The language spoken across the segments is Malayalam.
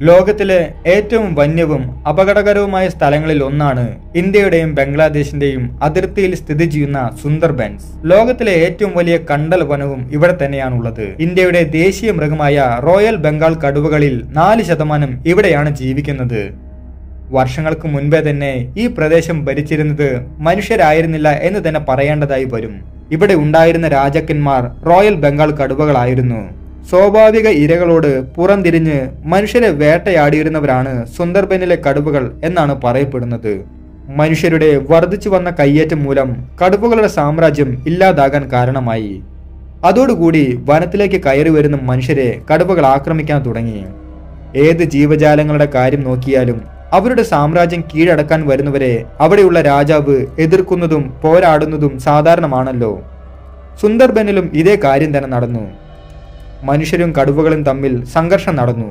ലോകത്തിലെ ഏറ്റവും വന്യവും അപകടകരവുമായ സ്ഥലങ്ങളിൽ ഒന്നാണ് ഇന്ത്യയുടെയും ബംഗ്ലാദേശിന്റെയും അതിർത്തിയിൽ സ്ഥിതി ചെയ്യുന്ന സുന്ദർബൻസ് ലോകത്തിലെ ഏറ്റവും വലിയ കണ്ടൽ വനവും ഇവിടെ തന്നെയാണുള്ളത് ഇന്ത്യയുടെ ദേശീയ മൃഗമായ റോയൽ ബംഗാൾ കടുവകളിൽ നാല് ശതമാനം ഇവിടെയാണ് ജീവിക്കുന്നത് വർഷങ്ങൾക്ക് മുൻപേ തന്നെ ഈ പ്രദേശം ഭരിച്ചിരുന്നത് മനുഷ്യരായിരുന്നില്ല എന്ന് തന്നെ പറയേണ്ടതായി വരും ഇവിടെ ഉണ്ടായിരുന്ന രാജാക്കന്മാർ റോയൽ ബംഗാൾ കടുവകളായിരുന്നു സ്വാഭാവിക ഇരകളോട് പുറംതിരിഞ്ഞ് മനുഷ്യരെ വേട്ടയാടിയിരുന്നവരാണ് സുന്ദർബനിലെ കടുവകൾ എന്നാണ് പറയപ്പെടുന്നത് മനുഷ്യരുടെ വർദ്ധിച്ചു വന്ന കയ്യേറ്റം മൂലം കടുവകളുടെ സാമ്രാജ്യം ഇല്ലാതാകാൻ കാരണമായി അതോടുകൂടി വനത്തിലേക്ക് കയറി വരുന്ന മനുഷ്യരെ കടുവകൾ ആക്രമിക്കാൻ തുടങ്ങി ഏത് ജീവജാലങ്ങളുടെ കാര്യം നോക്കിയാലും അവരുടെ സാമ്രാജ്യം കീഴടക്കാൻ വരുന്നവരെ അവിടെയുള്ള രാജാവ് എതിർക്കുന്നതും പോരാടുന്നതും സാധാരണമാണല്ലോ സുന്ദർബനിലും ഇതേ കാര്യം തന്നെ നടന്നു മനുഷ്യരും കടുവകളും തമ്മിൽ സംഘർഷം നടന്നു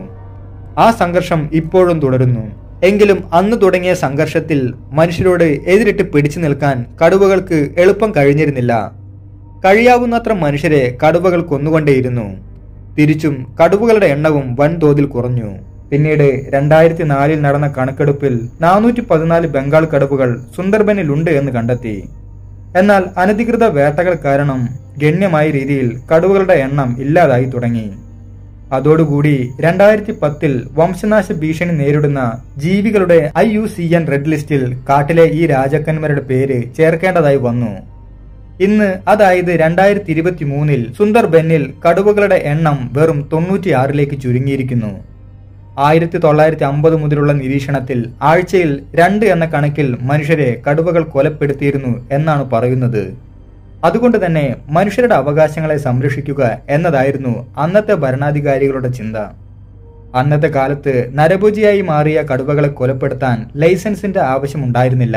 ആ സംഘർഷം ഇപ്പോഴും തുടരുന്നു എങ്കിലും അന്ന് തുടങ്ങിയ സംഘർഷത്തിൽ മനുഷ്യരോട് എതിരിട്ട് പിടിച്ചു നിൽക്കാൻ കടുവകൾക്ക് എളുപ്പം കഴിഞ്ഞിരുന്നില്ല കഴിയാവുന്നത്ര മനുഷ്യരെ കടുവകൾ കൊന്നുകൊണ്ടേയിരുന്നു തിരിച്ചും കടുവകളുടെ എണ്ണവും വൻതോതിൽ കുറഞ്ഞു പിന്നീട് രണ്ടായിരത്തി നാലിൽ നടന്ന കണക്കെടുപ്പിൽ നാനൂറ്റി പതിനാല് ബംഗാൾ കടുവകൾ സുന്ദർബനിലുണ്ട് എന്ന് കണ്ടെത്തി എന്നാൽ അനധികൃത വേട്ടകൾ കാരണം ഗണ്യമായ രീതിയിൽ കടുവകളുടെ എണ്ണം ഇല്ലാതായി തുടങ്ങി അതോടുകൂടി രണ്ടായിരത്തി പത്തിൽ വംശനാശ ഭീഷണി നേരിടുന്ന ജീവികളുടെ I U C N red ലിസ്റ്റിൽ കാട്ടിലെ ഈ രാജാക്കന്മാരുടെ പേര് ചേർക്കേണ്ടതായി വന്നു ഇന്ന് അതായത് രണ്ടായിരത്തി ഇരുപത്തി മൂന്നിൽ സുന്ദർബെന്നിൽ കടുവകളുടെ എണ്ണം വെറും തൊണ്ണൂറ്റിയാറിലേക്ക് ചുരുങ്ങിയിരിക്കുന്നു ആയിരത്തി തൊള്ളായിരത്തി അമ്പത് മുതലുള്ള നിരീക്ഷണത്തിൽ ആഴ്ചയിൽ രണ്ട് എന്ന കണക്കിൽ മനുഷ്യരെ കടുവകൾ കൊലപ്പെടുത്തിയിരുന്നു എന്നാണ് പറയുന്നത് അതുകൊണ്ട് തന്നെ മനുഷ്യരുടെ അവകാശങ്ങളെ സംരക്ഷിക്കുക എന്നതായിരുന്നു അന്നത്തെ ഭരണാധികാരികളുടെ ചിന്ത അന്നത്തെ കാലത്ത് നരഭോജിയായി മാറിയ കടുവകളെ കൊലപ്പെടുത്താൻ ലൈസൻസിന്റെ ആവശ്യമുണ്ടായിരുന്നില്ല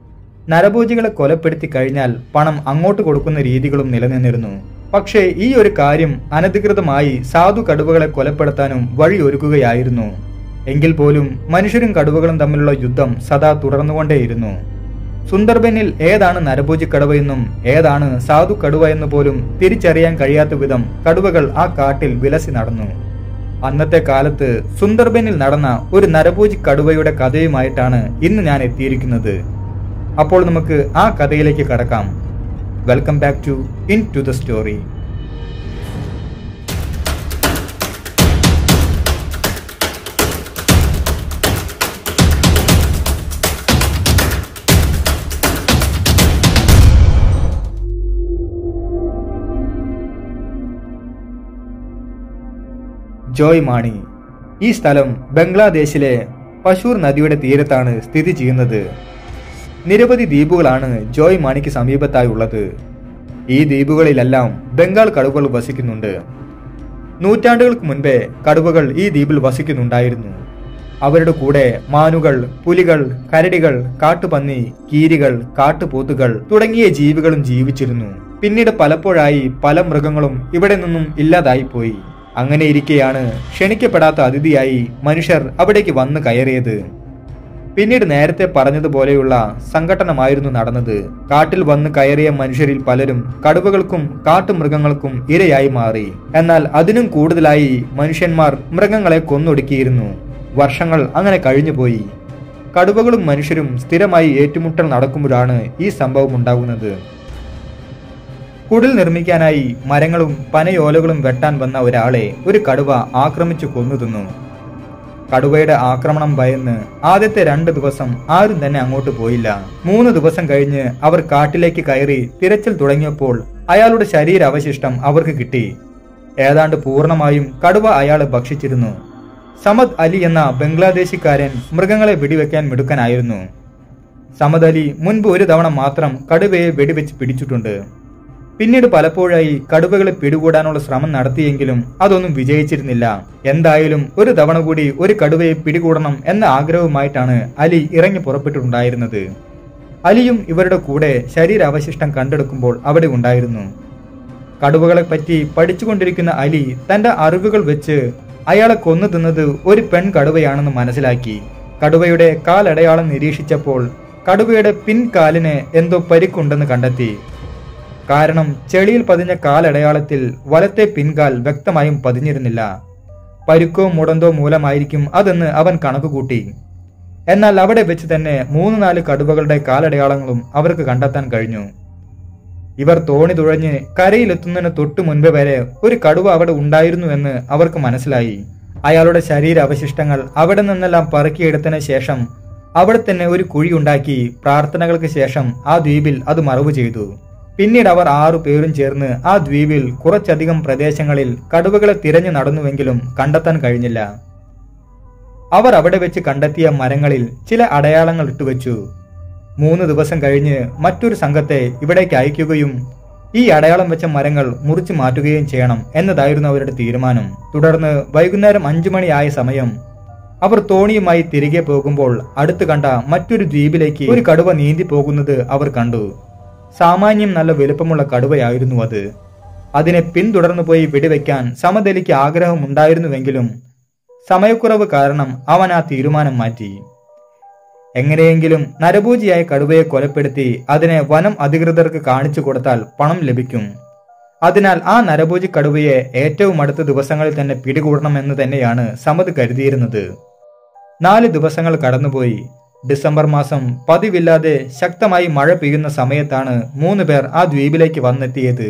നരഭോജികളെ കൊലപ്പെടുത്തി കഴിഞ്ഞാൽ പണം അങ്ങോട്ട് കൊടുക്കുന്ന രീതികളും നിലനിന്നിരുന്നു പക്ഷേ ഈ ഒരു കാര്യം അനധികൃതമായി സാധു കടുവകളെ കൊലപ്പെടുത്താനും വഴിയൊരുക്കുകയായിരുന്നു എങ്കിൽ പോലും മനുഷ്യരും കടുവകളും തമ്മിലുള്ള യുദ്ധം സദാ തുടർന്നുകൊണ്ടേയിരുന്നു സുന്ദർബനിൽ ഏതാണ് നരഭോജി കടുവ എന്നും ഏതാണ് സാധു കടുവ എന്ന് പോലും തിരിച്ചറിയാൻ കഴിയാത്ത വിധം കടുവകൾ ആ കാട്ടിൽ വിലസി നടന്നു അന്നത്തെ കാലത്ത് സുന്ദർബനിൽ നടന്ന ഒരു നരഭോജി കടുവയുടെ കഥയുമായിട്ടാണ് ഇന്ന് ഞാൻ എത്തിയിരിക്കുന്നത് അപ്പോൾ നമുക്ക് ആ കഥയിലേക്ക് കടക്കാം welcome back to into the story Joy Mani ഈ സ്ഥലം ബംഗ്ലാദേശിലെ പശൂർ നദിയുടെ തീരത്താണ് സ്ഥിതി ചെയ്യുന്നത് നിരവധി ദ്വീപുകളാണ് ജോയ് മാണിക്ക് സമീപത്തായി ഉള്ളത് ഈ ദ്വീപുകളിലെല്ലാം ബംഗാൾ കടുവകൾ വസിക്കുന്നുണ്ട് നൂറ്റാണ്ടുകൾക്ക് മുൻപേ കടുവകൾ ഈ ദ്വീപിൽ വസിക്കുന്നുണ്ടായിരുന്നു അവരുടെ കൂടെ മാനുകൾ പുലികൾ കരടികൾ കാട്ടുപന്നി കീരികൾ കാട്ടുപോത്തുകൾ തുടങ്ങിയ ജീവികളും ജീവിച്ചിരുന്നു പിന്നീട് പലപ്പോഴായി പല മൃഗങ്ങളും ഇവിടെ നിന്നും ഇല്ലാതായി പോയി അങ്ങനെ ഇരിക്കെയാണ് ക്ഷണിക്കപ്പെടാത്ത അതിഥിയായി മനുഷ്യർ അവിടേക്ക് വന്നു കയറിയത് പിന്നീട് നേരത്തെ പറഞ്ഞതുപോലെയുള്ള സംഘട്ടനമായിരുന്നു നടന്നത് കാട്ടിൽ വന്ന് കയറിയ മനുഷ്യരിൽ പലരും കടുവകൾക്കും കാട്ടുമൃഗങ്ങൾക്കും ഇരയായി മാറി എന്നാൽ അതിനും കൂടുതലായി മനുഷ്യന്മാർ മൃഗങ്ങളെ കൊന്നൊടുക്കിയിരുന്നു വർഷങ്ങൾ അങ്ങനെ കഴിഞ്ഞുപോയി കടുവകളും മനുഷ്യരും സ്ഥിരമായി ഏറ്റുമുട്ടൽ നടക്കുമ്പോഴാണ് ഈ സംഭവം ഉണ്ടാകുന്നത് കുടിൽ നിർമ്മിക്കാനായി മരങ്ങളും പനയോലകളും വെട്ടാൻ വന്ന ഒരാളെ ഒരു കടുവ ആക്രമിച്ചു കൊന്നു തിന്നു കടുവയുടെ ആക്രമണം ഭയന്ന് ആദ്യത്തെ രണ്ട് ദിവസം ആരും തന്നെ അങ്ങോട്ട് പോയില്ല മൂന്ന് ദിവസം കഴിഞ്ഞ് അവർ കാട്ടിലേക്ക് കയറി തിരച്ചിൽ തുടങ്ങിയപ്പോൾ അയാളുടെ ശരീരാവശിഷ്ടം അവർക്ക് കിട്ടി ഏതാണ്ട് പൂർണ്ണമായും കടുവ അയാളെ ഭക്ഷിച്ചിരുന്നു സമദ് അലി എന്ന ബംഗ്ലാദേശിക്കാരൻ മൃഗങ്ങളെ വെടിവെക്കാൻ മിടുക്കനായിരുന്നു സമദ് അലി മുൻപ് ഒരു തവണ മാത്രം കടുവയെ വെടിവെച്ച് പിടിച്ചിട്ടുണ്ട് പിന്നീട് പലപ്പോഴായി കടുവകളെ പിടികൂടാനുള്ള ശ്രമം നടത്തിയെങ്കിലും അതൊന്നും വിജയിച്ചിരുന്നില്ല എന്തായാലും ഒരു തവണ കൂടി ഒരു കടുവയെ പിടികൂടണം എന്ന ആഗ്രഹവുമായിട്ടാണ് അലി ഇറങ്ങി പുറപ്പെട്ടിട്ടുണ്ടായിരുന്നത് അലിയും ഇവരുടെ കൂടെ ശരീരാവശിഷ്ടം കണ്ടെടുക്കുമ്പോൾ അവിടെ ഉണ്ടായിരുന്നു കടുവകളെ പറ്റി പഠിച്ചുകൊണ്ടിരിക്കുന്ന അലി തന്റെ അറിവുകൾ വെച്ച് അയാളെ കൊന്നു തിന്നത് ഒരു പെൺ കടുവയാണെന്ന് മനസ്സിലാക്കി കടുവയുടെ കാലടയാളം നിരീക്ഷിച്ചപ്പോൾ കടുവയുടെ പിൻകാലിന് എന്തോ പരിക്കുണ്ടെന്ന് കണ്ടെത്തി കാരണം ചെളിയിൽ പതിഞ്ഞ കാലടയാളത്തിൽ വലത്തെ പിൻകാൽ വ്യക്തമായും പതിഞ്ഞിരുന്നില്ല പരുക്കോ മുടന്തോ മൂലമായിരിക്കും അതെന്ന് അവൻ കണക്കുകൂട്ടി എന്നാൽ അവിടെ വെച്ച് തന്നെ മൂന്ന് നാല് കടുവകളുടെ കാലടയാളങ്ങളും അവർക്ക് കണ്ടെത്താൻ കഴിഞ്ഞു ഇവർ തോണി തുഴഞ്ഞ് കരയിലെത്തുന്നതിന് തൊട്ടു മുൻപ് വരെ ഒരു കടുവ അവിടെ ഉണ്ടായിരുന്നുവെന്ന് അവർക്ക് മനസ്സിലായി അയാളുടെ ശരീര അവശിഷ്ടങ്ങൾ അവിടെ നിന്നെല്ലാം പറക്കിയെടുത്തതിന് ശേഷം അവിടെ തന്നെ ഒരു കുഴി ഉണ്ടാക്കി പ്രാർത്ഥനകൾക്ക് ശേഷം ആ ദ്വീപിൽ അത് മറവ് ചെയ്തു പിന്നീട് അവർ ആറു പേരും ചേർന്ന് ആ ദ്വീപിൽ കുറച്ചധികം പ്രദേശങ്ങളിൽ കടുവകളെ തിരഞ്ഞു നടന്നുവെങ്കിലും കണ്ടെത്താൻ കഴിഞ്ഞില്ല അവർ അവിടെ വെച്ച് കണ്ടെത്തിയ മരങ്ങളിൽ ചില അടയാളങ്ങൾ ഇട്ടുവെച്ചു മൂന്ന് ദിവസം കഴിഞ്ഞ് മറ്റൊരു സംഘത്തെ ഇവിടേക്ക് അയക്കുകയും ഈ അടയാളം വെച്ച മരങ്ങൾ മുറിച്ചു മാറ്റുകയും ചെയ്യണം എന്നതായിരുന്നു അവരുടെ തീരുമാനം തുടർന്ന് വൈകുന്നേരം അഞ്ചു മണിയായ സമയം അവർ തോണിയുമായി തിരികെ പോകുമ്പോൾ അടുത്ത് കണ്ട മറ്റൊരു ദ്വീപിലേക്ക് ഒരു കടുവ നീന്തി പോകുന്നത് അവർ കണ്ടു സാമാന്യം നല്ല വലുപ്പമുള്ള കടുവയായിരുന്നു അത് അതിനെ പിന്തുടർന്നു പോയി വെടിവെക്കാൻ സമതലിക്ക് ആഗ്രഹമുണ്ടായിരുന്നുവെങ്കിലും സമയക്കുറവ് കാരണം അവൻ ആ തീരുമാനം മാറ്റി എങ്ങനെയെങ്കിലും നരഭൂജിയായ കടുവയെ കൊലപ്പെടുത്തി അതിനെ വനം അധികൃതർക്ക് കാണിച്ചു കൊടുത്താൽ പണം ലഭിക്കും അതിനാൽ ആ നരഭൂജി കടുവയെ ഏറ്റവും അടുത്ത ദിവസങ്ങളിൽ തന്നെ പിടികൂടണമെന്ന് തന്നെയാണ് സമത് കരുതിയിരുന്നത് നാല് ദിവസങ്ങൾ കടന്നുപോയി ഡിസംബർ മാസം പതിവില്ലാതെ ശക്തമായി മഴ പെയ്യുന്ന സമയത്താണ് മൂന്ന് പേർ ആ ദ്വീപിലേക്ക് വന്നെത്തിയത്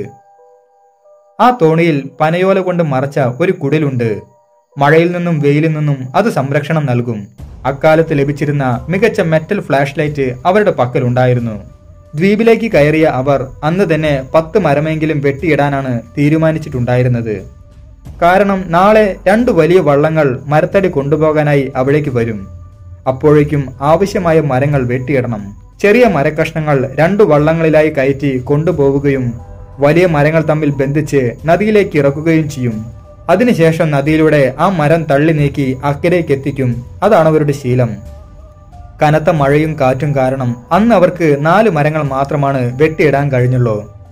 ആ തോണിയിൽ പനയോല കൊണ്ട് മറച്ച ഒരു കുടിലുണ്ട് മഴയിൽ നിന്നും വെയിലിൽ നിന്നും അത് സംരക്ഷണം നൽകും അക്കാലത്ത് ലഭിച്ചിരുന്ന മികച്ച മെറ്റൽ ഫ്ലാഷ് ലൈറ്റ് അവരുടെ പക്കലുണ്ടായിരുന്നു ദ്വീപിലേക്ക് കയറിയ അവർ അന്ന് തന്നെ പത്ത് മരമെങ്കിലും വെട്ടിയിടാനാണ് തീരുമാനിച്ചിട്ടുണ്ടായിരുന്നത് കാരണം നാളെ രണ്ട് വലിയ വള്ളങ്ങൾ മരത്തടി കൊണ്ടുപോകാനായി അവിടേക്ക് വരും അപ്പോഴേക്കും ആവശ്യമായ മരങ്ങൾ വെട്ടിയിടണം ചെറിയ മരക്കഷ്ണങ്ങൾ രണ്ടു വള്ളങ്ങളിലായി കയറ്റി കൊണ്ടുപോവുകയും വലിയ മരങ്ങൾ തമ്മിൽ ബന്ധിച്ച് നദിയിലേക്ക് ഇറക്കുകയും ചെയ്യും അതിനുശേഷം നദിയിലൂടെ ആ മരം തള്ളി നീക്കി അക്കരയ്ക്ക് എത്തിക്കും അതാണ് അവരുടെ ശീലം കനത്ത മഴയും കാറ്റും കാരണം അന്ന് അവർക്ക് നാല് മരങ്ങൾ മാത്രമാണ് വെട്ടിയിടാൻ കഴിഞ്ഞുള്ളൂ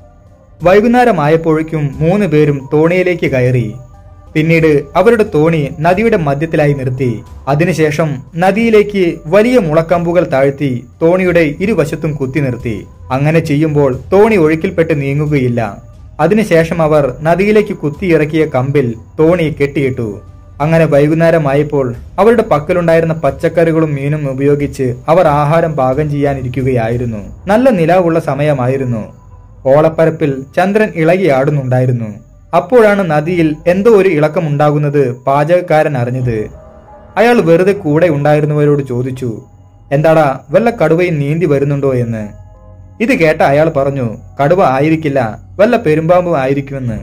വൈകുന്നേരമായപ്പോഴേക്കും മൂന്ന് പേരും തോണിയിലേക്ക് കയറി പിന്നീട് അവരുടെ തോണി നദിയുടെ മധ്യത്തിലായി നിർത്തി അതിനുശേഷം നദിയിലേക്ക് വലിയ മുളക്കമ്പുകൾ താഴ്ത്തി തോണിയുടെ ഇരുവശത്തും കുത്തി നിർത്തി അങ്ങനെ ചെയ്യുമ്പോൾ തോണി ഒഴുക്കിൽപ്പെട്ട് നീങ്ങുകയില്ല അതിനുശേഷം അവർ നദിയിലേക്ക് കുത്തിയിറക്കിയ കമ്പിൽ തോണി കെട്ടിയിട്ടു അങ്ങനെ വൈകുന്നേരമായപ്പോൾ അവരുടെ പക്കലുണ്ടായിരുന്ന പച്ചക്കറികളും മീനും ഉപയോഗിച്ച് അവർ ആഹാരം പാകം ചെയ്യാനിരിക്കുകയായിരുന്നു നല്ല നിലാവുള്ള സമയമായിരുന്നു ഓളപ്പരപ്പിൽ ചന്ദ്രൻ ഇളകിയാടുന്നുണ്ടായിരുന്നു അപ്പോഴാണ് നദിയിൽ എന്തോ ഒരു ഇളക്കമുണ്ടാകുന്നത് പാചകക്കാരൻ അറിഞ്ഞത് അയാൾ വെറുതെ കൂടെ ഉണ്ടായിരുന്നവരോട് ചോദിച്ചു എന്താടാ വല്ല കടുവയും നീന്തി വരുന്നുണ്ടോ എന്ന് ഇത് കേട്ട അയാൾ പറഞ്ഞു കടുവ ആയിരിക്കില്ല വല്ല പെരുമ്പാമ്പും ആയിരിക്കുമെന്ന്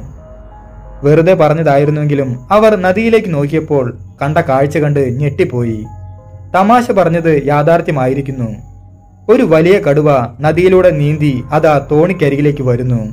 വെറുതെ പറഞ്ഞതായിരുന്നെങ്കിലും അവർ നദിയിലേക്ക് നോക്കിയപ്പോൾ കണ്ട കാഴ്ച കണ്ട് ഞെട്ടിപ്പോയി തമാശ പറഞ്ഞത് യാഥാർത്ഥ്യമായിരിക്കുന്നു ഒരു വലിയ കടുവ നദിയിലൂടെ നീന്തി അതാ തോണിക്കരികിലേക്ക് വരുന്നു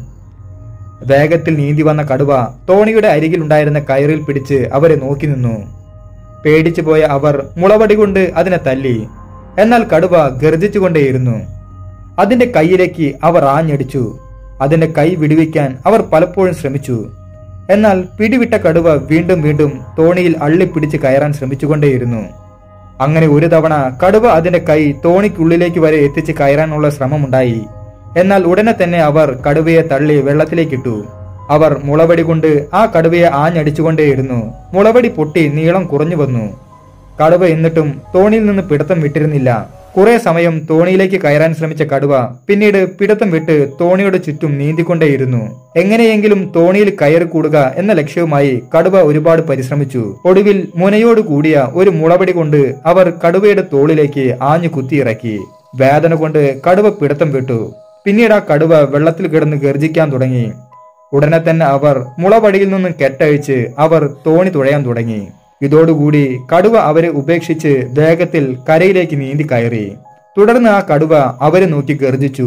വേഗത്തിൽ നീന്തി വന്ന കടുവ തോണിയുടെ അരികിലുണ്ടായിരുന്ന കയറിൽ പിടിച്ച് അവരെ നോക്കി നിന്നു പേടിച്ചു പോയ അവർ മുളവടി കൊണ്ട് അതിനെ തല്ലി എന്നാൽ കടുവ ഗർജിച്ചുകൊണ്ടേയിരുന്നു അതിന്റെ കൈയിലേക്ക് അവർ ആഞ്ഞടിച്ചു അതിന്റെ കൈ വിടുവിക്കാൻ അവർ പലപ്പോഴും ശ്രമിച്ചു എന്നാൽ പിടിവിട്ട കടുവ വീണ്ടും വീണ്ടും തോണിയിൽ അള്ളിപ്പിടിച്ച് കയറാൻ ശ്രമിച്ചുകൊണ്ടേയിരുന്നു അങ്ങനെ ഒരു തവണ കടുവ അതിന്റെ കൈ തോണിക്കുള്ളിലേക്ക് വരെ എത്തിച്ച് കയറാനുള്ള ശ്രമമുണ്ടായി എന്നാൽ ഉടനെ തന്നെ അവർ കടുവയെ തള്ളി വെള്ളത്തിലേക്കിട്ടു അവർ മുളവടി കൊണ്ട് ആ കടുവയെ ആഞ്ഞടിച്ചുകൊണ്ടേയിരുന്നു മുളവടി പൊട്ടി നീളം കുറഞ്ഞു വന്നു കടുവ എന്നിട്ടും തോണിയിൽ നിന്ന് പിടുത്തം വിട്ടിരുന്നില്ല കുറെ സമയം തോണിയിലേക്ക് കയറാൻ ശ്രമിച്ച കടുവ പിന്നീട് പിടുത്തം വിട്ട് തോണിയുടെ ചുറ്റും നീന്തിക്കൊണ്ടേയിരുന്നു എങ്ങനെയെങ്കിലും തോണിയിൽ കയറി കൂടുക എന്ന ലക്ഷ്യവുമായി കടുവ ഒരുപാട് പരിശ്രമിച്ചു ഒടുവിൽ മുനയോട് കൂടിയ ഒരു മുളവടി കൊണ്ട് അവർ കടുവയുടെ തോളിലേക്ക് ആഞ്ഞു കുത്തിയിറക്കി വേദന കൊണ്ട് കടുവ പിടുത്തം വിട്ടു പിന്നീട് ആ കടുവ വെള്ളത്തിൽ കിടന്ന് ഗർജിക്കാൻ തുടങ്ങി ഉടനെ തന്നെ അവർ മുളവടിയിൽ നിന്നും കെട്ടഴിച്ച് അവർ തോണി തുഴയാൻ തുടങ്ങി ഇതോടുകൂടി കടുവ അവരെ ഉപേക്ഷിച്ച് വേഗത്തിൽ കരയിലേക്ക് നീന്തി കയറി തുടർന്ന് ആ കടുവ അവരെ നോക്കി ഗർജിച്ചു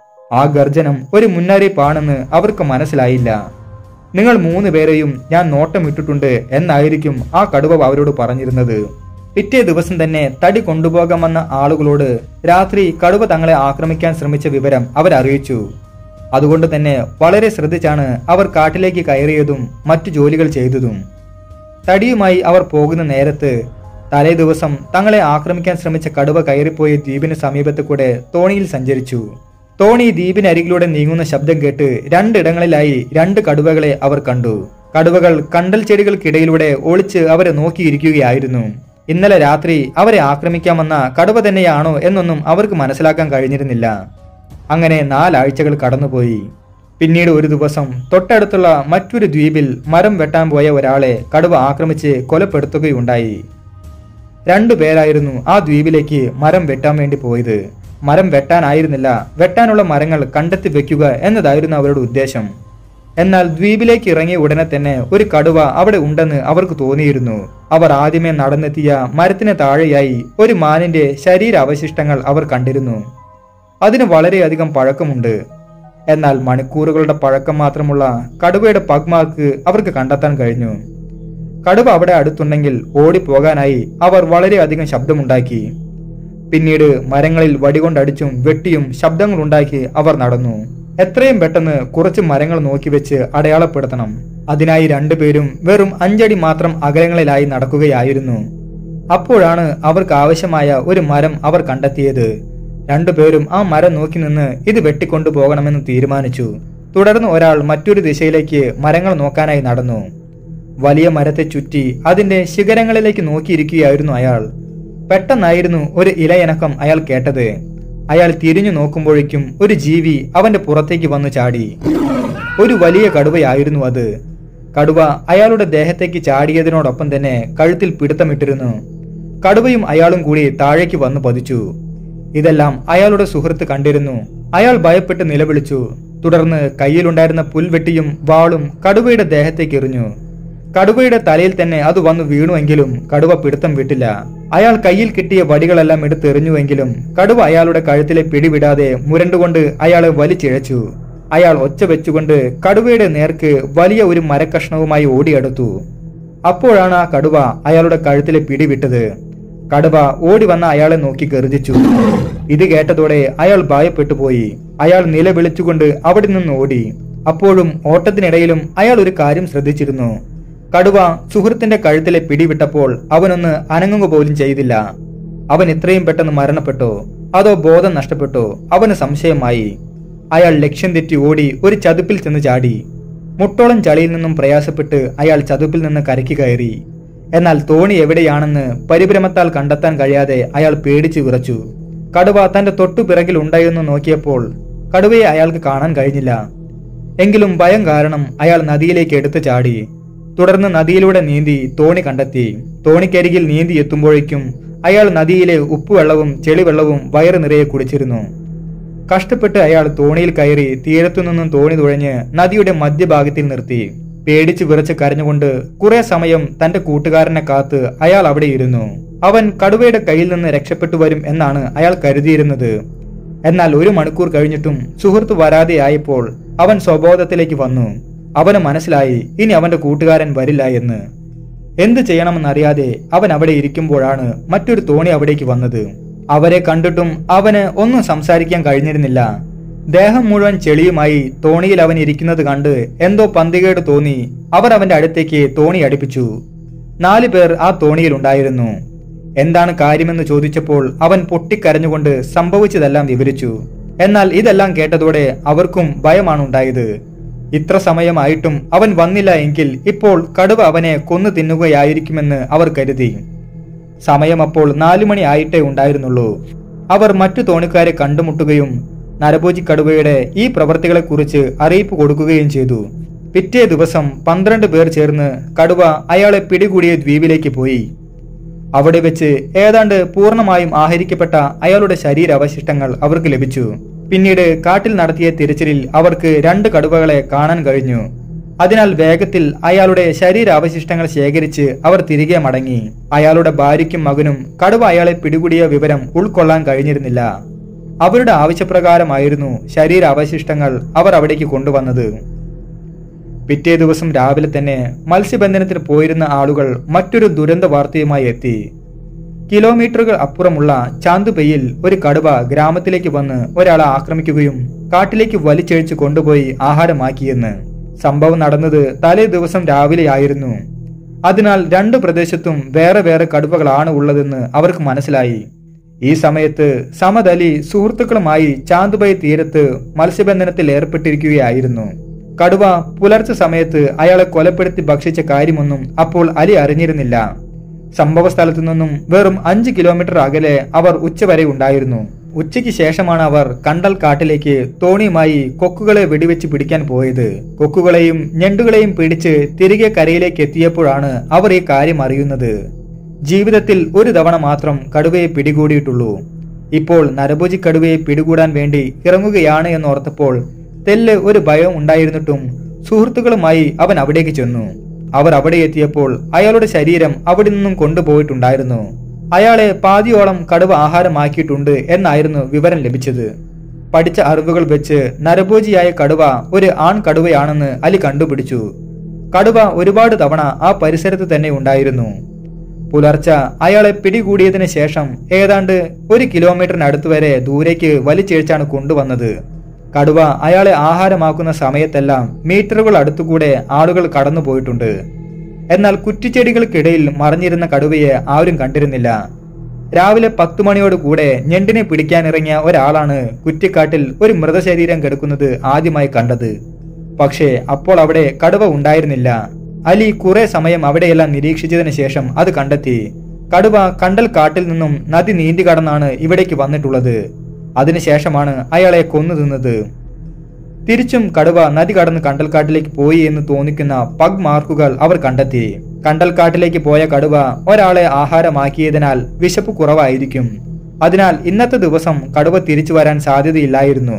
ആ ഗർജനം ഒരു മുന്നറിയിപ്പാണെന്ന് അവർക്ക് മനസ്സിലായില്ല നിങ്ങൾ മൂന്ന് പേരെയും ഞാൻ നോട്ടമിട്ടിട്ടുണ്ട് എന്നായിരിക്കും ആ കടുവ അവരോട് പറഞ്ഞിരുന്നത് പിറ്റേ ദിവസം തന്നെ തടി കൊണ്ടുപോകാമെന്ന ആളുകളോട് രാത്രി കടുവ തങ്ങളെ ആക്രമിക്കാൻ ശ്രമിച്ച വിവരം അവരറിയിച്ചു അതുകൊണ്ട് തന്നെ വളരെ ശ്രദ്ധിച്ചാണ് അവർ കാട്ടിലേക്ക് കയറിയതും മറ്റു ജോലികൾ ചെയ്തതും തടിയുമായി അവർ പോകുന്ന നേരത്ത് തലേ ദിവസം തങ്ങളെ ആക്രമിക്കാൻ ശ്രമിച്ച കടുവ കയറിപ്പോയ ദ്വീപിന് സമീപത്ത് കൂടെ തോണിയിൽ സഞ്ചരിച്ചു തോണി ദ്വീപിനരികിലൂടെ നീങ്ങുന്ന ശബ്ദം കേട്ട് രണ്ടിടങ്ങളിലായി രണ്ട് കടുവകളെ അവർ കണ്ടു കടുവകൾ കണ്ടൽ ചെടികൾക്കിടയിലൂടെ ഒളിച്ച് അവരെ നോക്കിയിരിക്കുകയായിരുന്നു ഇന്നലെ രാത്രി അവരെ ആക്രമിക്കാമെന്ന കടുവ തന്നെയാണോ എന്നൊന്നും അവർക്ക് മനസ്സിലാക്കാൻ കഴിഞ്ഞിരുന്നില്ല അങ്ങനെ നാലാഴ്ചകൾ കടന്നുപോയി പിന്നീട് ഒരു ദിവസം തൊട്ടടുത്തുള്ള മറ്റൊരു ദ്വീപിൽ മരം വെട്ടാൻ പോയ ഒരാളെ കടുവ ആക്രമിച്ച് കൊലപ്പെടുത്തുകയുണ്ടായി രണ്ടു പേരായിരുന്നു ആ ദ്വീപിലേക്ക് മരം വെട്ടാൻ വേണ്ടി പോയത് മരം വെട്ടാനായിരുന്നില്ല വെട്ടാനുള്ള മരങ്ങൾ കണ്ടെത്തി വെക്കുക എന്നതായിരുന്നു അവരുടെ ഉദ്ദേശം എന്നാൽ ദ്വീപിലേക്ക് ഇറങ്ങിയ ഉടനെ തന്നെ ഒരു കടുവ അവിടെ ഉണ്ടെന്ന് അവർക്ക് തോന്നിയിരുന്നു അവർ ആദ്യമേ നടന്നെത്തിയ മരത്തിന് താഴെയായി ഒരു മാനിന്റെ ശരീരാവശിഷ്ടങ്ങൾ അവർ കണ്ടിരുന്നു അതിന് വളരെയധികം പഴക്കമുണ്ട് എന്നാൽ മണിക്കൂറുകളുടെ പഴക്കം മാത്രമുള്ള കടുവയുടെ പഗ്മാർക്ക് അവർക്ക് കണ്ടെത്താൻ കഴിഞ്ഞു കടുവ അവിടെ അടുത്തുണ്ടെങ്കിൽ ഓടിപ്പോകാനായി അവർ വളരെയധികം ശബ്ദമുണ്ടാക്കി പിന്നീട് മരങ്ങളിൽ വടികൊണ്ടടിച്ചും വെട്ടിയും ശബ്ദങ്ങൾ ഉണ്ടാക്കി അവർ നടന്നു എത്രയും പെട്ടെന്ന് കുറച്ച് മരങ്ങൾ നോക്കി വെച്ച് അടയാളപ്പെടുത്തണം അതിനായി രണ്ടുപേരും വെറും അഞ്ചടി മാത്രം അകലങ്ങളിലായി നടക്കുകയായിരുന്നു അപ്പോഴാണ് അവർക്ക് ആവശ്യമായ ഒരു മരം അവർ കണ്ടെത്തിയത് രണ്ടുപേരും ആ മരം നോക്കി നിന്ന് ഇത് വെട്ടിക്കൊണ്ടു പോകണമെന്ന് തീരുമാനിച്ചു തുടർന്ന് ഒരാൾ മറ്റൊരു ദിശയിലേക്ക് മരങ്ങൾ നോക്കാനായി നടന്നു വലിയ മരത്തെ ചുറ്റി അതിന്റെ ശിഖരങ്ങളിലേക്ക് നോക്കിയിരിക്കുകയായിരുന്നു അയാൾ പെട്ടെന്നായിരുന്നു ഒരു ഇലയനക്കം അയാൾ കേട്ടത് അയാൾ തിരിഞ്ഞു നോക്കുമ്പോഴേക്കും ഒരു ജീവി അവന്റെ പുറത്തേക്ക് വന്നു ചാടി ഒരു വലിയ കടുവയായിരുന്നു അത് കടുവ അയാളുടെ ദേഹത്തേക്ക് ചാടിയതിനോടൊപ്പം തന്നെ കഴുത്തിൽ പിടുത്തമിട്ടിരുന്നു കടുവയും അയാളും കൂടി താഴേക്ക് വന്നു പതിച്ചു ഇതെല്ലാം അയാളുടെ സുഹൃത്ത് കണ്ടിരുന്നു അയാൾ ഭയപ്പെട്ട് നിലവിളിച്ചു തുടർന്ന് കയ്യിലുണ്ടായിരുന്ന പുൽവെട്ടിയും വാളും കടുവയുടെ ദേഹത്തേക്ക് എറിഞ്ഞു കടുവയുടെ തലയിൽ തന്നെ അത് വന്നു വീണുവെങ്കിലും കടുവ പിടുത്തം വിട്ടില്ല അയാൾ കയ്യിൽ കിട്ടിയ വടികളെല്ലാം എടുത്തെറിഞ്ഞുവെങ്കിലും കടുവ അയാളുടെ കഴുത്തിലെ പിടിവിടാതെ മുരണ്ടുകൊണ്ട് അയാളെ വലിച്ചിഴച്ചു അയാൾ ഒച്ച വെച്ചുകൊണ്ട് കടുവയുടെ നേർക്ക് വലിയ ഒരു മരക്കഷ്ണവുമായി ഓടിയെടുത്തു അപ്പോഴാണ് ആ കടുവ അയാളുടെ കഴുത്തിലെ പിടിവിട്ടത് കടുവ ഓടി വന്ന അയാളെ നോക്കി ഗർജിച്ചു ഇത് കേട്ടതോടെ അയാൾ ഭയപ്പെട്ടു പോയി അയാൾ നിലവിളിച്ചുകൊണ്ട് അവിടെ നിന്ന് ഓടി അപ്പോഴും ഓട്ടത്തിനിടയിലും അയാൾ ഒരു കാര്യം ശ്രദ്ധിച്ചിരുന്നു കടുവ സുഹൃത്തിന്റെ കഴുത്തിലെ പിടിവിട്ടപ്പോൾ അവനൊന്ന് അനങ്ങുക പോലും ചെയ്തില്ല അവൻ ഇത്രയും പെട്ടെന്ന് മരണപ്പെട്ടോ അതോ ബോധം നഷ്ടപ്പെട്ടോ അവന് സംശയമായി അയാൾ ലക്ഷ്യം തെറ്റി ഓടി ഒരു ചതുപ്പിൽ ചെന്ന് ചാടി മുട്ടോളം ചളിയിൽ നിന്നും പ്രയാസപ്പെട്ട് അയാൾ ചതുപ്പിൽ നിന്ന് കരയ്ക്ക് കയറി എന്നാൽ തോണി എവിടെയാണെന്ന് പരിഭ്രമത്താൽ കണ്ടെത്താൻ കഴിയാതെ അയാൾ പേടിച്ചു വിറച്ചു കടുവ തന്റെ തൊട്ടു പിറകിൽ ഉണ്ടായിരുന്നു നോക്കിയപ്പോൾ കടുവയെ അയാൾക്ക് കാണാൻ കഴിഞ്ഞില്ല എങ്കിലും ഭയം കാരണം അയാൾ നദിയിലേക്ക് എടുത്തു ചാടി തുടർന്ന് നദിയിലൂടെ നീന്തി തോണി കണ്ടെത്തി തോണിക്കരികിൽ നീന്തി എത്തുമ്പോഴേക്കും അയാൾ നദിയിലെ ഉപ്പുവെള്ളവും ചെളിവെള്ളവും വയറ് നിറയെ കുടിച്ചിരുന്നു കഷ്ടപ്പെട്ട് അയാൾ തോണിയിൽ കയറി തീരത്തുനിന്നും തോണി തുഴഞ്ഞ് നദിയുടെ മധ്യഭാഗത്തിൽ നിർത്തി പേടിച്ച് വിറച്ച് കരഞ്ഞുകൊണ്ട് കുറെ സമയം തന്റെ കൂട്ടുകാരനെ കാത്ത് അയാൾ അവിടെ ഇരുന്നു അവൻ കടുവയുടെ കയ്യിൽ നിന്ന് രക്ഷപ്പെട്ടു വരും എന്നാണ് അയാൾ കരുതിയിരുന്നത് എന്നാൽ ഒരു മണിക്കൂർ കഴിഞ്ഞിട്ടും സുഹൃത്ത് വരാതെയായപ്പോൾ അവൻ സ്വബോധത്തിലേക്ക് വന്നു അവന് മനസ്സിലായി ഇനി അവന്റെ കൂട്ടുകാരൻ വരില്ല എന്ന് എന്ത് ചെയ്യണമെന്നറിയാതെ അവൻ അവിടെ ഇരിക്കുമ്പോഴാണ് മറ്റൊരു തോണി അവിടേക്ക് വന്നത് അവരെ കണ്ടിട്ടും അവന് ഒന്നും സംസാരിക്കാൻ കഴിഞ്ഞിരുന്നില്ല ദേഹം മുഴുവൻ ചെളിയുമായി തോണിയിൽ അവൻ ഇരിക്കുന്നത് കണ്ട് എന്തോ പന്തികേട് തോന്നി അവർ അവന്റെ അടുത്തേക്ക് തോണി അടുപ്പിച്ചു നാലു പേർ ആ തോണിയിൽ ഉണ്ടായിരുന്നു എന്താണ് കാര്യമെന്ന് ചോദിച്ചപ്പോൾ അവൻ പൊട്ടിക്കരഞ്ഞുകൊണ്ട് സംഭവിച്ചതെല്ലാം വിവരിച്ചു എന്നാൽ ഇതെല്ലാം കേട്ടതോടെ അവർക്കും ഭയമാണ് ഉണ്ടായത് ഇത്ര സമയമായിട്ടും അവൻ വന്നില്ല എങ്കിൽ ഇപ്പോൾ കടുവ അവനെ കൊന്നു തിന്നുകയായിരിക്കുമെന്ന് അവർ കരുതി സമയം അപ്പോൾ നാലു മണി ആയിട്ടേ ഉണ്ടായിരുന്നുള്ളൂ അവർ മറ്റു തോണിക്കാരെ കണ്ടുമുട്ടുകയും നരഭോജി കടുവയുടെ ഈ പ്രവൃത്തികളെക്കുറിച്ച് അറിയിപ്പ് കൊടുക്കുകയും ചെയ്തു പിറ്റേ ദിവസം പന്ത്രണ്ട് പേർ ചേർന്ന് കടുവ അയാളെ പിടികൂടിയ ദ്വീപിലേക്ക് പോയി അവിടെ വെച്ച് ഏതാണ്ട് പൂർണ്ണമായും ആഹരിക്കപ്പെട്ട അയാളുടെ ശരീരാവശിഷ്ടങ്ങൾ അവർക്ക് ലഭിച്ചു പിന്നീട് കാട്ടിൽ നടത്തിയ തിരച്ചിലിൽ അവർക്ക് രണ്ട് കടുവകളെ കാണാൻ കഴിഞ്ഞു അതിനാൽ വേഗത്തിൽ അയാളുടെ ശരീരാവശിഷ്ടങ്ങൾ ശേഖരിച്ച് അവർ തിരികെ മടങ്ങി അയാളുടെ ഭാര്യയ്ക്കും മകനും കടുവ അയാളെ പിടികൂടിയ വിവരം ഉൾക്കൊള്ളാൻ കഴിഞ്ഞിരുന്നില്ല അവരുടെ ആവശ്യപ്രകാരമായിരുന്നു ശരീരാവശിഷ്ടങ്ങൾ അവർ അവിടേക്ക് കൊണ്ടുവന്നത് പിറ്റേ ദിവസം രാവിലെ തന്നെ മത്സ്യബന്ധനത്തിന് പോയിരുന്ന ആളുകൾ മറ്റൊരു ദുരന്ത വാർത്തയുമായി എത്തി കിലോമീറ്ററുകൾ അപ്പുറമുള്ള ചാന്തുപെയിൽ ഒരു കടുവ ഗ്രാമത്തിലേക്ക് വന്ന് ഒരാളെ ആക്രമിക്കുകയും കാട്ടിലേക്ക് വലിച്ചഴിച്ച് കൊണ്ടുപോയി ആഹാരമാക്കിയെന്ന് സംഭവം നടന്നത് തലേ ദിവസം രാവിലെയായിരുന്നു അതിനാൽ രണ്ട് പ്രദേശത്തും വേറെ വേറെ കടുവകളാണ് ഉള്ളതെന്ന് അവർക്ക് മനസ്സിലായി ഈ സമയത്ത് സമദ് അലി സുഹൃത്തുക്കളുമായി ചാന്തുബൈ തീരത്ത് മത്സ്യബന്ധനത്തിൽ ഏർപ്പെട്ടിരിക്കുകയായിരുന്നു കടുവ പുലർച്ചെ സമയത്ത് അയാളെ കൊലപ്പെടുത്തി ഭക്ഷിച്ച കാര്യമൊന്നും അപ്പോൾ അലി അറിഞ്ഞിരുന്നില്ല സംഭവ സ്ഥലത്തു നിന്നും വെറും അഞ്ച് കിലോമീറ്റർ അകലെ അവർ ഉച്ചവരെ ഉണ്ടായിരുന്നു ഉച്ചയ്ക്ക് ശേഷമാണ് അവർ കണ്ടൽ കാട്ടിലേക്ക് തോണിയുമായി കൊക്കുകളെ വെടിവെച്ച് പിടിക്കാൻ പോയത് കൊക്കുകളെയും ഞണ്ടുകളെയും പിടിച്ച് തിരികെ കരയിലേക്ക് എത്തിയപ്പോഴാണ് അവർ ഈ കാര്യം അറിയുന്നത് ജീവിതത്തിൽ ഒരു തവണ മാത്രം കടുവയെ പിടികൂടിയിട്ടുള്ളൂ ഇപ്പോൾ നരഭോജി കടുവയെ പിടികൂടാൻ വേണ്ടി ഇറങ്ങുകയാണ് എന്നോർത്തപ്പോൾ തെല്ല് ഒരു ഭയം ഉണ്ടായിരുന്നിട്ടും സുഹൃത്തുക്കളുമായി അവൻ അവിടേക്ക് ചെന്നു അവർ അവിടെ എത്തിയപ്പോൾ അയാളുടെ ശരീരം അവിടെ നിന്നും കൊണ്ടുപോയിട്ടുണ്ടായിരുന്നു അയാളെ പാതിയോളം കടുവ ആഹാരമാക്കിയിട്ടുണ്ട് എന്നായിരുന്നു വിവരം ലഭിച്ചത് പഠിച്ച അറിവുകൾ വെച്ച് നരഭോജിയായ കടുവ ഒരു ആൺ കടുവയാണെന്ന് അലി കണ്ടുപിടിച്ചു കടുവ ഒരുപാട് തവണ ആ പരിസരത്ത് തന്നെ ഉണ്ടായിരുന്നു പുലർച്ച അയാളെ പിടികൂടിയതിനു ശേഷം ഏതാണ്ട് ഒരു കിലോമീറ്ററിനടുത്ത് വരെ ദൂരേക്ക് വലിച്ചിഴച്ചാണ് കൊണ്ടുവന്നത് കടുവ അയാളെ ആഹാരമാക്കുന്ന സമയത്തെല്ലാം മീറ്ററുകൾ അടുത്തുകൂടെ ആളുകൾ കടന്നു പോയിട്ടുണ്ട് എന്നാൽ കുറ്റിച്ചെടികൾക്കിടയിൽ മറിഞ്ഞിരുന്ന കടുവയെ ആരും കണ്ടിരുന്നില്ല രാവിലെ പത്തു മണിയോട് കൂടെ ഞെണ്ടിനെ പിടിക്കാനിറങ്ങിയ ഒരാളാണ് കുറ്റിക്കാട്ടിൽ ഒരു മൃതശരീരം കിടക്കുന്നത് ആദ്യമായി കണ്ടത് പക്ഷേ അപ്പോൾ അവിടെ കടുവ ഉണ്ടായിരുന്നില്ല അലി കുറെ സമയം അവിടെയെല്ലാം നിരീക്ഷിച്ചതിന് ശേഷം അത് കണ്ടെത്തി കടുവ കണ്ടൽ കാട്ടിൽ നിന്നും നദി നീന്തി കടന്നാണ് ഇവിടേക്ക് വന്നിട്ടുള്ളത് അതിനുശേഷമാണ് അയാളെ കൊന്നു തിന്നത് തിരിച്ചും കടുവ നദി കടന്ന് കണ്ടൽക്കാട്ടിലേക്ക് പോയി എന്ന് തോന്നിക്കുന്ന പഗ് മാർക്കുകൾ അവർ കണ്ടെത്തി കണ്ടൽക്കാട്ടിലേക്ക് പോയ കടുവ ഒരാളെ ആഹാരമാക്കിയതിനാൽ വിശപ്പ് കുറവായിരിക്കും അതിനാൽ ഇന്നത്തെ ദിവസം കടുവ തിരിച്ചു വരാൻ സാധ്യതയില്ലായിരുന്നു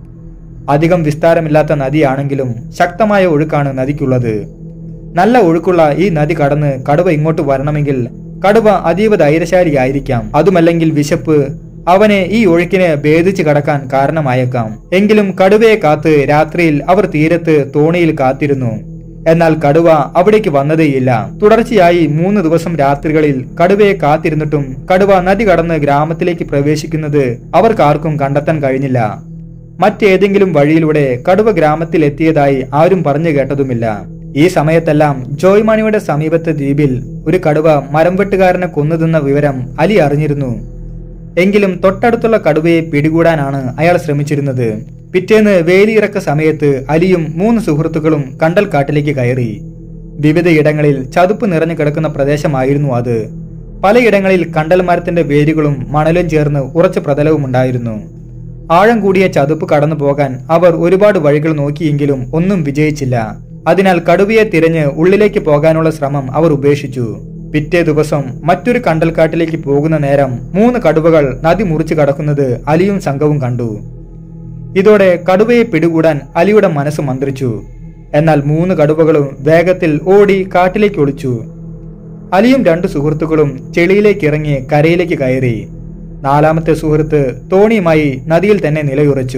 അധികം വിസ്താരമില്ലാത്ത നദിയാണെങ്കിലും ശക്തമായ ഒഴുക്കാണ് നദിക്കുള്ളത് നല്ല ഒഴുക്കുള്ള ഈ നദി കടന്ന് കടുവ ഇങ്ങോട്ട് വരണമെങ്കിൽ കടുവ അതീവ ധൈര്യശാലിയായിരിക്കാം അതുമല്ലെങ്കിൽ വിശപ്പ് അവനെ ഈ ഒഴുക്കിനെ ഭേദിച്ച് കടക്കാൻ കാരണമായേക്കാം എങ്കിലും കടുവയെ കാത്ത് രാത്രിയിൽ അവർ തീരത്ത് തോണിയിൽ കാത്തിരുന്നു എന്നാൽ കടുവ അവിടേക്ക് വന്നതേയില്ല തുടർച്ചയായി മൂന്ന് ദിവസം രാത്രികളിൽ കടുവയെ കാത്തിരുന്നിട്ടും കടുവ നദി കടന്ന് ഗ്രാമത്തിലേക്ക് പ്രവേശിക്കുന്നത് അവർക്കാർക്കും കണ്ടെത്താൻ കഴിഞ്ഞില്ല മറ്റേതെങ്കിലും വഴിയിലൂടെ കടുവ ഗ്രാമത്തിൽ എത്തിയതായി ആരും പറഞ്ഞു കേട്ടതുമില്ല ഈ സമയത്തെല്ലാം ജോയ്മാണിയുടെ സമീപത്തെ ദ്വീപിൽ ഒരു കടുവ മരം വെട്ടുകാരനെ കൊന്നുതിന്ന വിവരം അലി അറിഞ്ഞിരുന്നു എങ്കിലും തൊട്ടടുത്തുള്ള കടുവയെ പിടികൂടാനാണ് അയാൾ ശ്രമിച്ചിരുന്നത് പിറ്റേന്ന് വേലിയിറക്ക സമയത്ത് അലിയും മൂന്ന് സുഹൃത്തുക്കളും കണ്ടൽ കാട്ടിലേക്ക് കയറി വിവിധയിടങ്ങളിൽ ചതുപ്പ് നിറഞ്ഞു കിടക്കുന്ന പ്രദേശമായിരുന്നു അത് പലയിടങ്ങളിൽ കണ്ടൽ മരത്തിന്റെ വേരുകളും മണലും ചേർന്ന് ഉറച്ച പ്രതലവും ഉണ്ടായിരുന്നു ആഴം കൂടിയ ചതുപ്പ് കടന്നു പോകാൻ അവർ ഒരുപാട് വഴികൾ നോക്കിയെങ്കിലും ഒന്നും വിജയിച്ചില്ല അതിനാൽ കടുവയെ തിരഞ്ഞ് ഉള്ളിലേക്ക് പോകാനുള്ള ശ്രമം അവർ ഉപേക്ഷിച്ചു പിറ്റേ ദിവസം മറ്റൊരു കണ്ടൽക്കാട്ടിലേക്ക് പോകുന്ന നേരം മൂന്ന് കടുവകൾ നദി മുറിച്ചു കടക്കുന്നത് അലിയും സംഘവും കണ്ടു ഇതോടെ കടുവയെ പിടികൂടാൻ അലിയുടെ മനസ്സ് മന്ത്രിച്ചു എന്നാൽ മൂന്ന് കടുവകളും വേഗത്തിൽ ഓടി കാട്ടിലേക്ക് ഒളിച്ചു അലിയും രണ്ടു സുഹൃത്തുക്കളും ചെളിയിലേക്ക് ഇറങ്ങി കരയിലേക്ക് കയറി നാലാമത്തെ സുഹൃത്ത് തോണിയുമായി നദിയിൽ തന്നെ നിലയുറച്ചു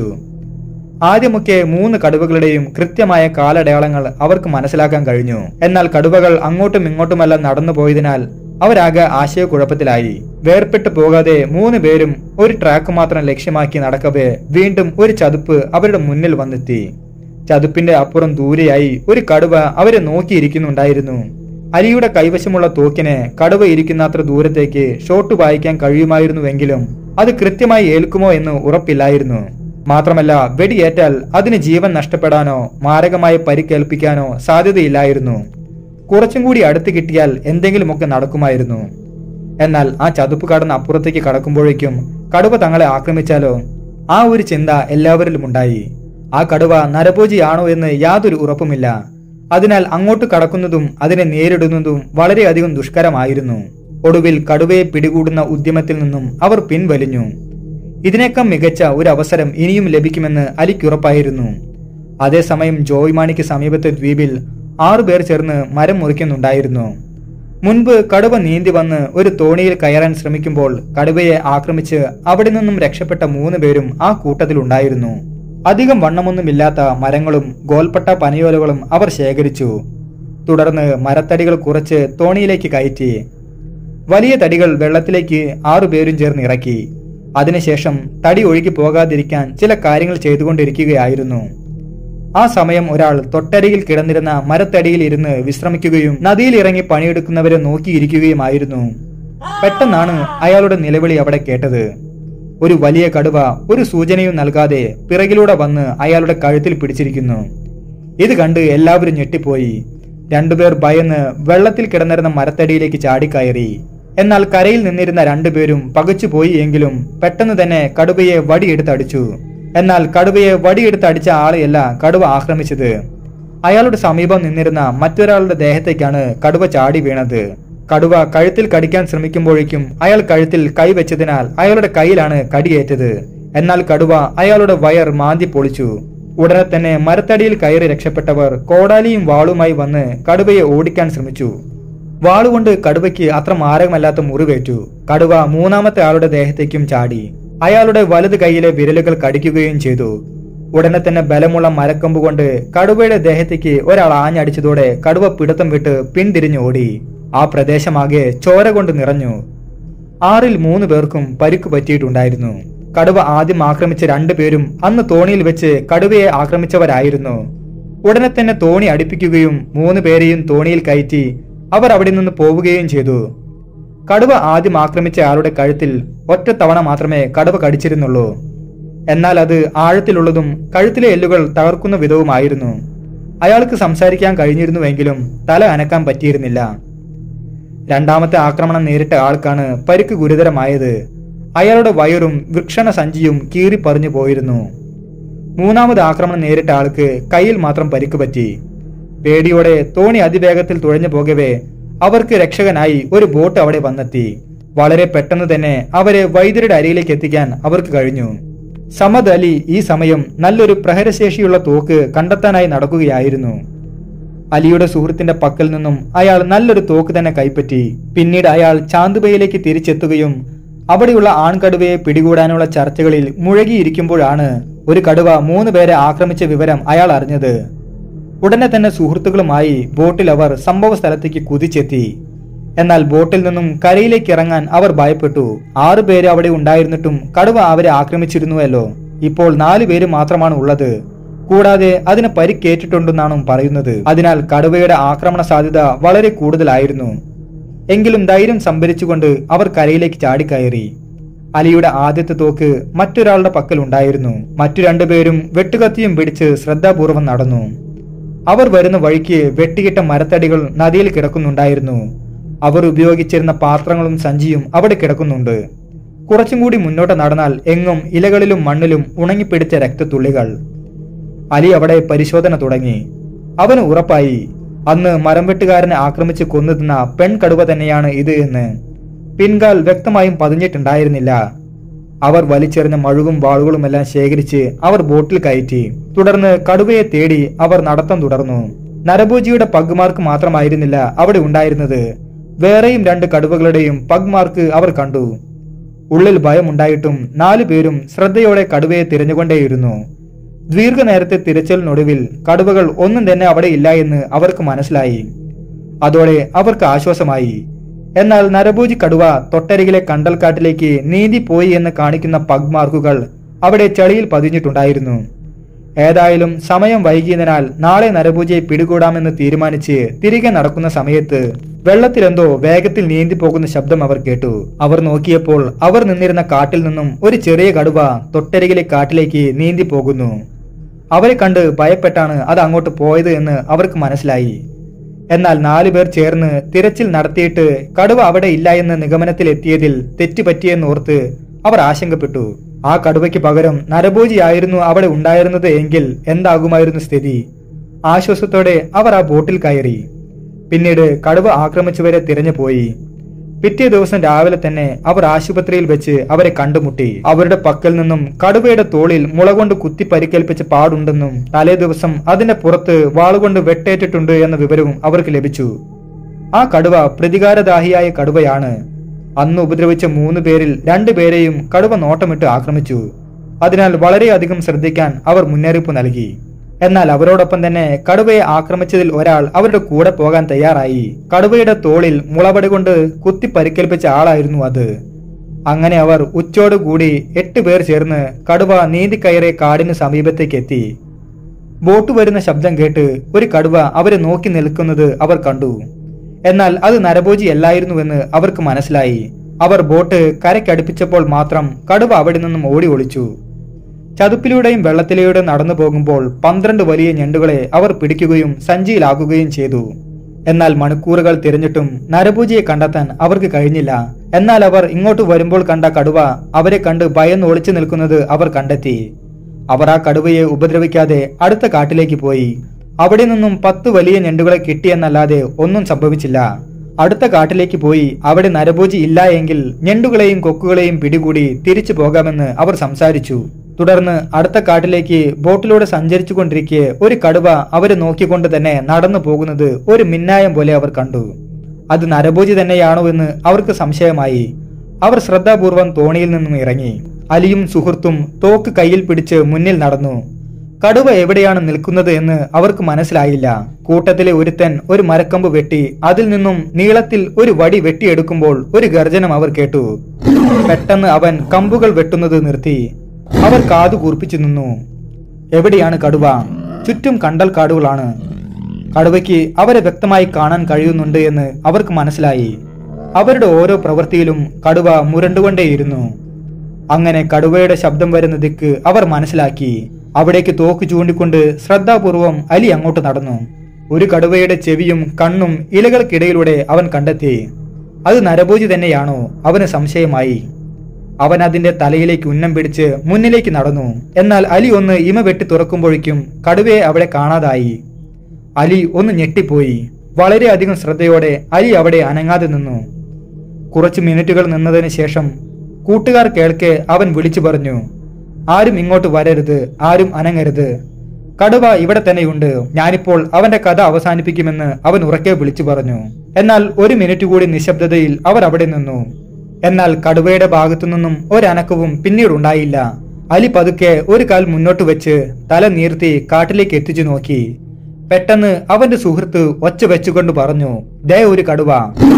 ആദ്യമൊക്കെ മൂന്ന് കടുവകളുടെയും കൃത്യമായ കാലടയാളങ്ങൾ അവർക്ക് മനസ്സിലാക്കാൻ കഴിഞ്ഞു എന്നാൽ കടുവകൾ അങ്ങോട്ടും ഇങ്ങോട്ടുമെല്ലാം നടന്നു പോയതിനാൽ അവരാകെ ആശയക്കുഴപ്പത്തിലായി വേർപെട്ടു പോകാതെ മൂന്ന് പേരും ഒരു ട്രാക്ക് മാത്രം ലക്ഷ്യമാക്കി നടക്കവേ വീണ്ടും ഒരു ചതുപ്പ് അവരുടെ മുന്നിൽ വന്നെത്തി ചതുപ്പിന്റെ അപ്പുറം ദൂരെയായി ഒരു കടുവ അവരെ നോക്കിയിരിക്കുന്നുണ്ടായിരുന്നു അലിയുടെ കൈവശമുള്ള തോക്കിന് കടുവ ഇരിക്കുന്നത്ര ദൂരത്തേക്ക് ഷോട്ട് വായിക്കാൻ കഴിയുമായിരുന്നുവെങ്കിലും അത് കൃത്യമായി ഏൽക്കുമോ എന്ന് ഉറപ്പില്ലായിരുന്നു മാത്രമല്ല വെടിയേറ്റാൽ അതിന് ജീവൻ നഷ്ടപ്പെടാനോ മാരകമായി പരിക്കേൽപ്പിക്കാനോ സാധ്യതയില്ലായിരുന്നു കുറച്ചും കൂടി അടുത്ത് കിട്ടിയാൽ എന്തെങ്കിലുമൊക്കെ നടക്കുമായിരുന്നു എന്നാൽ ആ ചതുപ്പ് കടന്ന് അപ്പുറത്തേക്ക് കടക്കുമ്പോഴേക്കും കടുവ തങ്ങളെ ആക്രമിച്ചാലോ ആ ഒരു ചിന്ത എല്ലാവരിലും ഉണ്ടായി ആ കടുവ നരഭോജിയാണോ എന്ന് യാതൊരു ഉറപ്പുമില്ല അതിനാൽ അങ്ങോട്ട് കടക്കുന്നതും അതിനെ നേരിടുന്നതും വളരെയധികം ദുഷ്കരമായിരുന്നു ഒടുവിൽ കടുവയെ പിടികൂടുന്ന ഉദ്യമത്തിൽ നിന്നും അവർ പിൻവലിഞ്ഞു ഇതിനേക്കാൾ മികച്ച ഒരു അവസരം ഇനിയും ലഭിക്കുമെന്ന് അലിക്കുറപ്പായിരുന്നു അതേസമയം ജോയ് മാണിക്ക് സമീപത്തെ ദ്വീപിൽ ആറുപേർ ചേർന്ന് മരം മുറിക്കുന്നുണ്ടായിരുന്നു മുൻപ് കടുവ നീന്തി വന്ന് ഒരു തോണിയിൽ കയറാൻ ശ്രമിക്കുമ്പോൾ കടുവയെ ആക്രമിച്ച് അവിടെ നിന്നും രക്ഷപ്പെട്ട മൂന്ന് പേരും ആ കൂട്ടത്തിലുണ്ടായിരുന്നു അധികം വണ്ണമൊന്നുമില്ലാത്ത മരങ്ങളും ഗോൽപ്പട്ട പനയോലകളും അവർ ശേഖരിച്ചു തുടർന്ന് മരത്തടികൾ കുറച്ച് തോണിയിലേക്ക് കയറ്റി വലിയ തടികൾ വെള്ളത്തിലേക്ക് ആറുപേരും ചേർന്ന് ഇറക്കി അതിനുശേഷം തടി ഒഴുകി പോകാതിരിക്കാൻ ചില കാര്യങ്ങൾ ചെയ്തുകൊണ്ടിരിക്കുകയായിരുന്നു ആ സമയം ഒരാൾ തൊട്ടരികിൽ കിടന്നിരുന്ന മരത്തടിയിൽ ഇരുന്ന് വിശ്രമിക്കുകയും നദിയിൽ ഇറങ്ങി പണിയെടുക്കുന്നവരെ നോക്കിയിരിക്കുകയുമായിരുന്നു പെട്ടെന്നാണ് അയാളുടെ നിലവിളി അവിടെ കേട്ടത് ഒരു വലിയ കടുവ ഒരു സൂചനയും നൽകാതെ പിറകിലൂടെ വന്ന് അയാളുടെ കഴുത്തിൽ പിടിച്ചിരിക്കുന്നു ഇത് കണ്ട് എല്ലാവരും ഞെട്ടിപ്പോയി രണ്ടുപേർ ഭയന്ന് വെള്ളത്തിൽ കിടന്നിരുന്ന മരത്തടിയിലേക്ക് ചാടിക്കയറി എന്നാൽ കരയിൽ നിന്നിരുന്ന രണ്ടുപേരും പകച്ചുപോയി എങ്കിലും പെട്ടെന്ന് തന്നെ കടുവയെ വടിയെടുത്തടിച്ചു എന്നാൽ കടുവയെ വടിയെടുത്തടിച്ച ആളെയല്ല കടുവ ആക്രമിച്ചത് അയാളുടെ സമീപം നിന്നിരുന്ന മറ്റൊരാളുടെ ദേഹത്തേക്കാണ് കടുവ ചാടി വീണത് കടുവ കഴുത്തിൽ കടിക്കാൻ ശ്രമിക്കുമ്പോഴേക്കും അയാൾ കഴുത്തിൽ കൈവച്ചതിനാൽ അയാളുടെ കയ്യിലാണ് കടിയേറ്റത് എന്നാൽ കടുവ അയാളുടെ വയർ മാന്തി പൊളിച്ചു ഉടനെ തന്നെ മരത്തടിയിൽ കയറി രക്ഷപ്പെട്ടവർ കോടാലിയും വാളുമായി വന്ന് കടുവയെ ഓടിക്കാൻ ശ്രമിച്ചു വാളുകൊണ്ട് കടുവയ്ക്ക് അത്ര മാരകമല്ലാത്ത മുറിവേറ്റു കടുവ മൂന്നാമത്തെ ആളുടെ ദേഹത്തേക്കും ചാടി അയാളുടെ വലത് കൈയിലെ വിരലുകൾ കടിക്കുകയും ചെയ്തു ഉടനെ തന്നെ ബലമുള്ള മരക്കൊമ്പ് കൊണ്ട് കടുവയുടെ ദേഹത്തേക്ക് ഒരാൾ ആഞ്ഞടിച്ചതോടെ കടുവ പിടുത്തം വിട്ട് പിന്തിരിഞ്ഞു ഓടി ആ പ്രദേശമാകെ ചോര കൊണ്ട് നിറഞ്ഞു ആറിൽ മൂന്ന് പേർക്കും പരിക്ക് പറ്റിയിട്ടുണ്ടായിരുന്നു കടുവ ആദ്യം ആക്രമിച്ച രണ്ടുപേരും അന്ന് തോണിയിൽ വെച്ച് കടുവയെ ആക്രമിച്ചവരായിരുന്നു ഉടനെ തന്നെ തോണി അടുപ്പിക്കുകയും മൂന്ന് പേരെയും തോണിയിൽ കയറ്റി അവർ അവിടെ നിന്ന് പോവുകയും ചെയ്തു കടുവ ആദ്യം ആക്രമിച്ച ആളുടെ കഴുത്തിൽ ഒറ്റ തവണ മാത്രമേ കടുവ കടിച്ചിരുന്നുള്ളൂ എന്നാൽ അത് ആഴത്തിലുള്ളതും കഴുത്തിലെ എല്ലുകൾ തകർക്കുന്ന വിധവുമായിരുന്നു അയാൾക്ക് സംസാരിക്കാൻ കഴിഞ്ഞിരുന്നുവെങ്കിലും തല അനക്കാൻ പറ്റിയിരുന്നില്ല രണ്ടാമത്തെ ആക്രമണം നേരിട്ട ആൾക്കാണ് പരിക്ക് ഗുരുതരമായത് അയാളുടെ വയറും വൃക്ഷണ സഞ്ചിയും കീറിപ്പറിഞ്ഞു പോയിരുന്നു മൂന്നാമത് ആക്രമണം നേരിട്ട ആൾക്ക് കയ്യിൽ മാത്രം പരിക്ക് പറ്റി പേടിയോടെ തോണി അതിവേഗത്തിൽ തുഴഞ്ഞു പോകവേ അവർക്ക് രക്ഷകനായി ഒരു ബോട്ട് അവിടെ വന്നെത്തി വളരെ പെട്ടെന്ന് തന്നെ അവരെ വൈദ്യരുടെ അരിയിലേക്ക് എത്തിക്കാൻ അവർക്ക് കഴിഞ്ഞു സമദ് അലി ഈ സമയം നല്ലൊരു പ്രഹരശേഷിയുള്ള തോക്ക് കണ്ടെത്താനായി നടക്കുകയായിരുന്നു അലിയുടെ സുഹൃത്തിന്റെ പക്കൽ നിന്നും അയാൾ നല്ലൊരു തോക്ക് തന്നെ കൈപ്പറ്റി പിന്നീട് അയാൾ ചാന്തുബയിലേക്ക് തിരിച്ചെത്തുകയും അവിടെയുള്ള ആൺകടുവയെ പിടികൂടാനുള്ള ചർച്ചകളിൽ മുഴകിയിരിക്കുമ്പോഴാണ് ഒരു കടുവ മൂന്ന് പേരെ ആക്രമിച്ച വിവരം അയാൾ അറിഞ്ഞത് ഉടനെ തന്നെ സുഹൃത്തുക്കളുമായി ബോട്ടിൽ അവർ സംഭവ സ്ഥലത്തേക്ക് കുതിച്ചെത്തി എന്നാൽ ബോട്ടിൽ നിന്നും കരയിലേക്ക് ഇറങ്ങാൻ അവർ ഭയപ്പെട്ടു ആറു പേര് അവിടെ ഉണ്ടായിരുന്നിട്ടും കടുവ അവരെ ആക്രമിച്ചിരുന്നുവല്ലോ ഇപ്പോൾ നാലു പേര് മാത്രമാണ് ഉള്ളത് കൂടാതെ അതിന് പരിക്കേറ്റിട്ടുണ്ടെന്നാണ് പറയുന്നത് അതിനാൽ കടുവയുടെ ആക്രമണ സാധ്യത വളരെ കൂടുതലായിരുന്നു എങ്കിലും ധൈര്യം സംഭരിച്ചുകൊണ്ട് അവർ കരയിലേക്ക് ചാടിക്കയറി അലിയുടെ ആദ്യത്തെ തോക്ക് മറ്റൊരാളുടെ പക്കൽ ഉണ്ടായിരുന്നു മറ്റു രണ്ടുപേരും വെട്ടുകത്തിയും പിടിച്ച് ശ്രദ്ധാപൂർവം നടന്നു അവർ വരുന്ന വഴിക്ക് വെട്ടിയിട്ട മരത്തടികൾ നദിയിൽ കിടക്കുന്നുണ്ടായിരുന്നു അവർ ഉപയോഗിച്ചിരുന്ന പാത്രങ്ങളും സഞ്ചിയും അവിടെ കിടക്കുന്നുണ്ട് കുറച്ചും കൂടി മുന്നോട്ട് നടന്നാൽ എങ്ങും ഇലകളിലും മണ്ണിലും ഉണങ്ങിപ്പിടിച്ച രക്തത്തുള്ളികൾ അലി അവിടെ പരിശോധന തുടങ്ങി അവന് ഉറപ്പായി അന്ന് മരം വെട്ടുകാരനെ ആക്രമിച്ച് കൊന്നുതിന്ന പെൺകടുവ തന്നെയാണ് ഇത് എന്ന് പിൻകാൽ വ്യക്തമായും പതിഞ്ഞിട്ടുണ്ടായിരുന്നില്ല അവർ വലിച്ചെറിഞ്ഞ മഴുകും വാളുകളുമെല്ലാം ശേഖരിച്ച് അവർ ബോട്ടിൽ കയറ്റി തുടർന്ന് കടുവയെ തേടി അവർ നടത്തം തുടർന്നു നരഭോജിയുടെ പഗ്മാർക്ക് മാത്രമായിരുന്നില്ല അവിടെ ഉണ്ടായിരുന്നത് വേറെയും രണ്ട് കടുവകളുടെയും പഗ്മാർക്ക് അവർ കണ്ടു ഉള്ളിൽ ഭയമുണ്ടായിട്ടും നാലു പേരും ശ്രദ്ധയോടെ കടുവയെ തിരഞ്ഞുകൊണ്ടേയിരുന്നു ദീർഘനേരത്തെ തിരച്ചിലിനൊടുവിൽ കടുവകൾ ഒന്നും തന്നെ അവിടെ ഇല്ല എന്ന് അവർക്ക് മനസ്സിലായി അതോടെ അവർക്ക് ആശ്വാസമായി എന്നാൽ നരഭോജി കടുവ തൊട്ടരികിലെ കണ്ടൽക്കാട്ടിലേക്ക് നീന്തി പോയി എന്ന് കാണിക്കുന്ന പഗ് മാർക്കുകൾ അവിടെ ചെളിയിൽ പതിഞ്ഞിട്ടുണ്ടായിരുന്നു ഏതായാലും സമയം വൈകിയതിനാൽ നാളെ നരഭൂജയെ പിടികൂടാമെന്ന് തീരുമാനിച്ച് തിരികെ നടക്കുന്ന സമയത്ത് വെള്ളത്തിലെന്തോ വേഗത്തിൽ നീന്തി പോകുന്ന ശബ്ദം അവർ കേട്ടു അവർ നോക്കിയപ്പോൾ അവർ നിന്നിരുന്ന കാട്ടിൽ നിന്നും ഒരു ചെറിയ കടുവ തൊട്ടരികിലെ കാട്ടിലേക്ക് നീന്തി പോകുന്നു അവരെ കണ്ട് ഭയപ്പെട്ടാണ് അത് അങ്ങോട്ട് പോയത് എന്ന് അവർക്ക് മനസ്സിലായി എന്നാൽ നാലു പേർ ചേർന്ന് തിരച്ചിൽ നടത്തിയിട്ട് കടുവ അവിടെ ഇല്ല എന്ന നിഗമനത്തിലെത്തിയതിൽ തെറ്റുപറ്റിയെന്ന് ഓർത്ത് അവർ ആശങ്കപ്പെട്ടു ആ കടുവയ്ക്ക് പകരം നരഭോജിയായിരുന്നു അവിടെ ഉണ്ടായിരുന്നത് എങ്കിൽ എന്താകുമായിരുന്നു സ്ഥിതി ആശ്വാസത്തോടെ അവർ ആ ബോട്ടിൽ കയറി പിന്നീട് കടുവ ആക്രമിച്ചവരെ തിരഞ്ഞു പോയി പിറ്റേ ദിവസം രാവിലെ തന്നെ അവർ ആശുപത്രിയിൽ വെച്ച് അവരെ കണ്ടുമുട്ടി അവരുടെ പക്കൽ നിന്നും കടുവയുടെ തോളിൽ മുള കൊണ്ട് കുത്തി പരിക്കേൽപ്പിച്ച പാടുണ്ടെന്നും തലേ ദിവസം അതിന്റെ പുറത്ത് വാളുകൊണ്ട് വെട്ടേറ്റിട്ടുണ്ട് എന്ന വിവരവും അവർക്ക് ലഭിച്ചു ആ കടുവ പ്രതികാരദാഹിയായ കടുവയാണ് അന്ന് ഉപദ്രവിച്ച മൂന്ന് പേരിൽ രണ്ടുപേരെയും കടുവ നോട്ടമിട്ട് ആക്രമിച്ചു അതിനാൽ വളരെയധികം ശ്രദ്ധിക്കാൻ അവർ മുന്നറിയിപ്പ് നൽകി എന്നാൽ അവരോടൊപ്പം തന്നെ കടുവയെ ആക്രമിച്ചതിൽ ഒരാൾ അവരുടെ കൂടെ പോകാൻ തയ്യാറായി കടുവയുടെ തോളിൽ മുളപടി കൊണ്ട് കുത്തി പരിക്കേൽപ്പിച്ച ആളായിരുന്നു അത് അങ്ങനെ അവർ ഉച്ചോടുകൂടി എട്ട് പേർ ചേർന്ന് കടുവ നീന്തിക്കയറിയ കാടിന് സമീപത്തേക്ക് എത്തി ബോട്ട് വരുന്ന ശബ്ദം കേട്ട് ഒരു കടുവ അവരെ നോക്കി നിൽക്കുന്നത് അവർ കണ്ടു എന്നാൽ അത് നരഭോജി അല്ലായിരുന്നുവെന്ന് അവർക്ക് മനസ്സിലായി അവർ ബോട്ട് കരയ്ക്കടുപ്പിച്ചപ്പോൾ മാത്രം കടുവ അവിടെ നിന്നും ഓടി ഒളിച്ചു ചതുപ്പിലൂടെയും വെള്ളത്തിലൂടെയും നടന്നു പോകുമ്പോൾ പന്ത്രണ്ട് വലിയ ഞണ്ടുകളെ അവർ പിടിക്കുകയും സഞ്ചിയിലാക്കുകയും ചെയ്തു എന്നാൽ മണിക്കൂറുകൾ തിരഞ്ഞിട്ടും നരഭൂജിയെ കണ്ടെത്താൻ അവർക്ക് കഴിഞ്ഞില്ല എന്നാൽ അവർ ഇങ്ങോട്ട് വരുമ്പോൾ കണ്ട കടുവ അവരെ കണ്ട് ഭയന്ന് ഒളിച്ചു നിൽക്കുന്നത് അവർ കണ്ടെത്തി അവർ ആ കടുവയെ ഉപദ്രവിക്കാതെ അടുത്ത കാട്ടിലേക്ക് പോയി അവിടെ നിന്നും പത്ത് വലിയ ഞണ്ടുകളെ കിട്ടിയെന്നല്ലാതെ ഒന്നും സംഭവിച്ചില്ല അടുത്ത കാട്ടിലേക്ക് പോയി അവിടെ നരഭോജി ഇല്ല എങ്കിൽ ഞണ്ടുകളെയും കൊക്കുകളെയും പിടികൂടി തിരിച്ചു പോകാമെന്ന് അവർ സംസാരിച്ചു തുടർന്ന് അടുത്ത കാട്ടിലേക്ക് ബോട്ടിലൂടെ സഞ്ചരിച്ചു കൊണ്ടിരിക്കെ ഒരു കടുവ അവരെ നോക്കിക്കൊണ്ട് തന്നെ നടന്നു പോകുന്നത് ഒരു മിന്നായം പോലെ അവർ കണ്ടു അത് നരഭോജി തന്നെയാണോ എന്ന് അവർക്ക് സംശയമായി അവർ ശ്രദ്ധാപൂർവം തോണിയിൽ നിന്നും ഇറങ്ങി അലിയും സുഹൃത്തും തോക്ക് കയ്യിൽ പിടിച്ച് മുന്നിൽ നടന്നു കടുവ എവിടെയാണ് നിൽക്കുന്നത് എന്ന് അവർക്ക് മനസ്സിലായില്ല കൂട്ടത്തിലെ ഒരുത്തൻ ഒരു മരക്കമ്പ് വെട്ടി അതിൽ നിന്നും നീളത്തിൽ ഒരു വടി വെട്ടിയെടുക്കുമ്പോൾ ഒരു ഗർജനം അവർ കേട്ടു പെട്ടെന്ന് അവൻ കമ്പുകൾ വെട്ടുന്നത് നിർത്തി അവർ കാതു കൂർപ്പിച്ചു നിന്നു എവിടെയാണ് കടുവ ചുറ്റും കണ്ടൽ കാടുകളാണ് കടുവയ്ക്ക് അവരെ വ്യക്തമായി കാണാൻ കഴിയുന്നുണ്ട് എന്ന് അവർക്ക് മനസ്സിലായി അവരുടെ ഓരോ പ്രവൃത്തിയിലും കടുവ മുരണ്ടുകൊണ്ടേയിരുന്നു അങ്ങനെ കടുവയുടെ ശബ്ദം വരുന്ന ദിക്ക് അവർ മനസ്സിലാക്കി അവിടേക്ക് തോക്ക് ചൂണ്ടിക്കൊണ്ട് ശ്രദ്ധാപൂർവം അലി അങ്ങോട്ട് നടന്നു ഒരു കടുവയുടെ ചെവിയും കണ്ണും ഇലകൾക്കിടയിലൂടെ അവൻ കണ്ടെത്തി അത് നരഭോജി തന്നെയാണോ അവന് സംശയമായി അവൻ അതിന്റെ തലയിലേക്ക് ഉന്നം പിടിച്ച് മുന്നിലേക്ക് നടന്നു എന്നാൽ അലി ഒന്ന് ഇമ വെട്ടി തുറക്കുമ്പോഴേക്കും കടുവയെ അവിടെ കാണാതായി അലി ഒന്ന് ഞെട്ടിപ്പോയി വളരെയധികം ശ്രദ്ധയോടെ അലി അവിടെ അനങ്ങാതെ നിന്നു കുറച്ച് മിനിറ്റുകൾ നിന്നതിന് ശേഷം കൂട്ടുകാർ കേൾക്കെ അവൻ വിളിച്ചു പറഞ്ഞു ആരും ഇങ്ങോട്ട് വരരുത് ആരും അനങ്ങരുത് കടുവ ഇവിടെ തന്നെയുണ്ട് ഞാനിപ്പോൾ അവന്റെ കഥ അവസാനിപ്പിക്കുമെന്ന് അവൻ ഉറക്കെ വിളിച്ചു പറഞ്ഞു എന്നാൽ ഒരു മിനിറ്റ് കൂടി നിശബ്ദതയിൽ അവർ അവിടെ നിന്നു എന്നാൽ കടുവയുടെ ഭാഗത്തു നിന്നും ഒരനക്കവും പിന്നീട് ഉണ്ടായില്ല അലി പതുക്കെ ഒരു കാൽ മുന്നോട്ട് വെച്ച് തല നീർത്തി കാട്ടിലേക്ക് എത്തിച്ചു നോക്കി പെട്ടെന്ന് അവന്റെ സുഹൃത്ത് ഒച്ച വെച്ചുകൊണ്ട് പറഞ്ഞു ദേ ഒരു കടുവ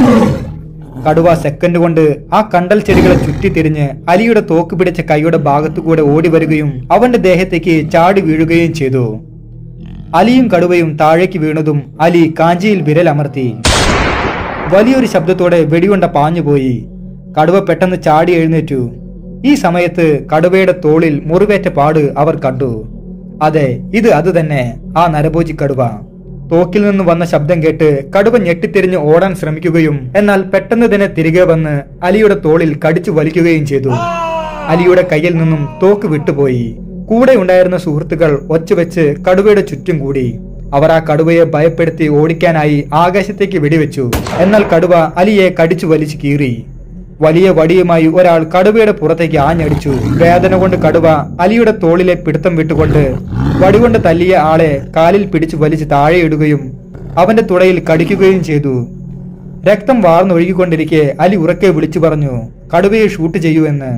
കടുവ സെക്കൻഡ് കൊണ്ട് ആ കണ്ടൽ ചെടികളെ ചുറ്റിത്തിരിഞ്ഞ് അലിയുടെ തോക്ക് പിടിച്ച കൈയുടെ ഭാഗത്തുകൂടെ ഓടി വരികയും അവന്റെ ദേഹത്തേക്ക് ചാടി വീഴുകയും ചെയ്തു അലിയും കടുവയും താഴേക്ക് വീണതും അലി കാഞ്ചിയിൽ വിരലമർത്തി വലിയൊരു ശബ്ദത്തോടെ വെടികൊണ്ട പാഞ്ഞുപോയി കടുവ പെട്ടെന്ന് ചാടി എഴുന്നേറ്റു ഈ സമയത്ത് കടുവയുടെ തോളിൽ മുറിവേറ്റ പാട് അവർ കണ്ടു അതെ ഇത് അത് തന്നെ ആ നരഭോജി കടുവ തോക്കിൽ നിന്ന് വന്ന ശബ്ദം കേട്ട് കടുവ ഞെട്ടിത്തിരിഞ്ഞ് ഓടാൻ ശ്രമിക്കുകയും എന്നാൽ പെട്ടെന്ന് തന്നെ തിരികെ വന്ന് അലിയുടെ തോളിൽ കടിച്ചു വലിക്കുകയും ചെയ്തു അലിയുടെ കയ്യിൽ നിന്നും തോക്ക് വിട്ടുപോയി കൂടെ ഉണ്ടായിരുന്ന സുഹൃത്തുക്കൾ ഒച്ചവെച്ച് കടുവയുടെ ചുറ്റും കൂടി അവർ ആ കടുവയെ ഭയപ്പെടുത്തി ഓടിക്കാനായി ആകാശത്തേക്ക് വെടിവെച്ചു എന്നാൽ കടുവ അലിയെ കടിച്ചു വലിച്ചു കീറി വലിയ വടിയുമായി ഒരാൾ കടുവയുടെ പുറത്തേക്ക് ആഞ്ഞടിച്ചു വേദന കൊണ്ട് കടുവ അലിയുടെ തോളിലെ പിടുത്തം വിട്ടുകൊണ്ട് വടികൊണ്ട് തല്ലിയ ആളെ കാലിൽ പിടിച്ചു വലിച്ച് താഴെയിടുകയും അവന്റെ തുടയിൽ കടിക്കുകയും ചെയ്തു രക്തം വാർന്നൊഴുകിക്കൊണ്ടിരിക്കെ അലി ഉറക്കെ വിളിച്ചു പറഞ്ഞു കടുവയെ ഷൂട്ട് ചെയ്യൂ എന്ന്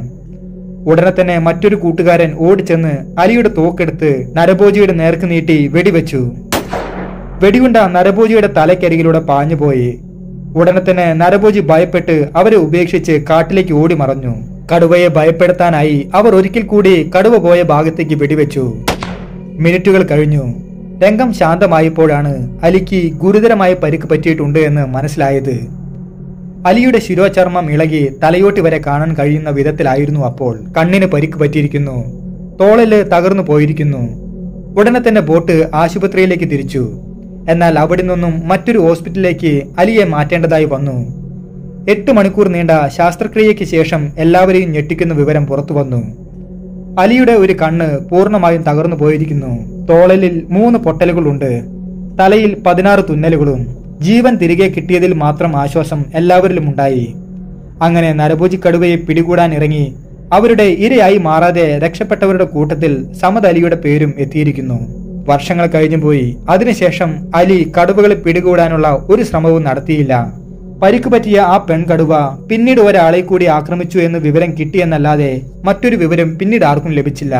ഉടനെ തന്നെ മറ്റൊരു കൂട്ടുകാരൻ ഓടിച്ചെന്ന് അലിയുടെ തോക്കെടുത്ത് നരഭോജിയുടെ നേർക്ക് നീട്ടി വെടിവെച്ചു വെടിയുണ്ട നരഭോജിയുടെ തലക്കരികിലൂടെ പാഞ്ഞുപോയി ഉടനെ തന്നെ നരഭോജി ഭയപ്പെട്ട് അവരെ ഉപേക്ഷിച്ച് കാട്ടിലേക്ക് ഓടി മറഞ്ഞു കടുവയെ ഭയപ്പെടുത്താനായി അവർ ഒരിക്കൽ കൂടി കടുവ പോയ ഭാഗത്തേക്ക് വെടിവെച്ചു മിനിറ്റുകൾ കഴിഞ്ഞു രംഗം ശാന്തമായപ്പോഴാണ് അലിക്ക് ഗുരുതരമായ പരിക്ക് പറ്റിയിട്ടുണ്ട് എന്ന് മനസ്സിലായത് അലിയുടെ ശിരോചർമ്മം ഇളകി തലയോട്ടി വരെ കാണാൻ കഴിയുന്ന വിധത്തിലായിരുന്നു അപ്പോൾ കണ്ണിന് പരിക്ക് പറ്റിയിരിക്കുന്നു തോളില് തകർന്നു പോയിരിക്കുന്നു ഉടനെ തന്നെ ബോട്ട് ആശുപത്രിയിലേക്ക് തിരിച്ചു എന്നാൽ അവിടെ നിന്നും മറ്റൊരു ഹോസ്പിറ്റലിലേക്ക് അലിയെ മാറ്റേണ്ടതായി വന്നു എട്ട് മണിക്കൂർ നീണ്ട ശാസ്ത്രക്രിയയ്ക്ക് ശേഷം എല്ലാവരെയും ഞെട്ടിക്കുന്ന വിവരം പുറത്തു വന്നു അലിയുടെ ഒരു കണ്ണ് പൂർണ്ണമായും തകർന്നു പോയിരിക്കുന്നു തോളലിൽ മൂന്ന് പൊട്ടലുകളുണ്ട് തലയിൽ പതിനാറ് തുന്നലുകളും ജീവൻ തിരികെ കിട്ടിയതിൽ മാത്രം ആശ്വാസം എല്ലാവരിലും ഉണ്ടായി അങ്ങനെ നരഭോജി കടുവയെ പിടികൂടാൻ ഇറങ്ങി അവരുടെ ഇരയായി മാറാതെ രക്ഷപ്പെട്ടവരുടെ കൂട്ടത്തിൽ സമദ് അലിയുടെ പേരും എത്തിയിരിക്കുന്നു വർഷങ്ങൾ കഴിഞ്ഞു പോയി അതിനുശേഷം അലി കടുവകളെ പിടികൂടാനുള്ള ഒരു ശ്രമവും നടത്തിയില്ല പരിക്ക് പറ്റിയ ആ പെൺകടുവ പിന്നീട് ഒരാളെ കൂടി ആക്രമിച്ചു എന്ന് വിവരം കിട്ടിയെന്നല്ലാതെ മറ്റൊരു വിവരം പിന്നീട് ആർക്കും ലഭിച്ചില്ല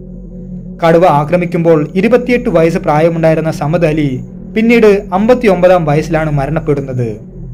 കടുവ ആക്രമിക്കുമ്പോൾ ഇരുപത്തിയെട്ട് വയസ്സ് പ്രായമുണ്ടായിരുന്ന സമദ് അലി പിന്നീട് അമ്പത്തി ഒമ്പതാം വയസ്സിലാണ് മരണപ്പെടുന്നത്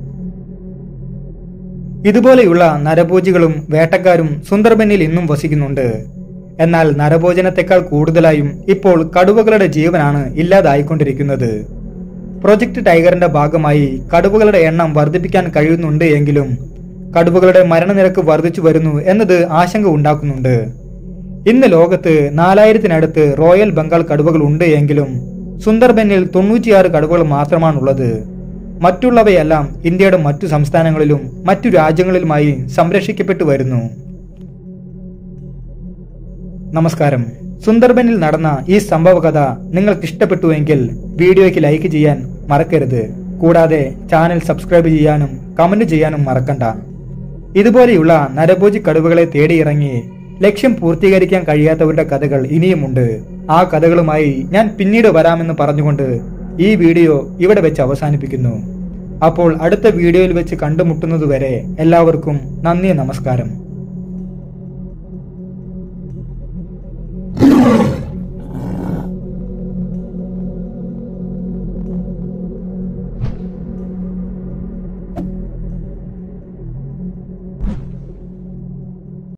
ഇതുപോലെയുള്ള നരഭോജികളും വേട്ടക്കാരും സുന്ദർബനിൽ ഇന്നും വസിക്കുന്നുണ്ട് എന്നാൽ നരഭോജനത്തെക്കാൾ കൂടുതലായും ഇപ്പോൾ കടുവകളുടെ ജീവനാണ് ഇല്ലാതായിക്കൊണ്ടിരിക്കുന്നത് പ്രൊജക്ട് ടൈഗറിന്റെ ഭാഗമായി കടുവകളുടെ എണ്ണം വർദ്ധിപ്പിക്കാൻ കഴിയുന്നുണ്ട് എങ്കിലും കടുവകളുടെ മരണനിരക്ക് വർദ്ധിച്ചു വരുന്നു എന്നത് ആശങ്ക ഉണ്ടാക്കുന്നുണ്ട് ഇന്ന് ലോകത്ത് നാലായിരത്തിനടുത്ത് റോയൽ ബംഗാൾ കടുവകൾ ഉണ്ട് എങ്കിലും സുന്ദർബനിൽ തൊണ്ണൂറ്റിയാറ് കടുവകൾ മാത്രമാണുള്ളത് മറ്റുള്ളവയെല്ലാം ഇന്ത്യയുടെ മറ്റു സംസ്ഥാനങ്ങളിലും മറ്റു രാജ്യങ്ങളിലുമായി സംരക്ഷിക്കപ്പെട്ടു വരുന്നു നമസ്കാരം സുന്ദർബനിൽ നടന്ന ഈ സംഭവ കഥ നിങ്ങൾക്ക് ഇഷ്ടപ്പെട്ടുവെങ്കിൽ വീഡിയോയ്ക്ക് ലൈക്ക് ചെയ്യാൻ മറക്കരുത് കൂടാതെ ചാനൽ സബ്സ്ക്രൈബ് ചെയ്യാനും കമന്റ് ചെയ്യാനും മറക്കണ്ട ഇതുപോലെയുള്ള നരഭോജി കടുവകളെ തേടിയിറങ്ങി ലക്ഷ്യം പൂർത്തീകരിക്കാൻ കഴിയാത്തവരുടെ കഥകൾ ഇനിയുമുണ്ട് ആ കഥകളുമായി ഞാൻ പിന്നീട് വരാമെന്ന് പറഞ്ഞുകൊണ്ട് ഈ വീഡിയോ ഇവിടെ വെച്ച് അവസാനിപ്പിക്കുന്നു അപ്പോൾ അടുത്ത വീഡിയോയിൽ വെച്ച് കണ്ടുമുട്ടുന്നതുവരെ എല്ലാവർക്കും നന്ദി നമസ്കാരം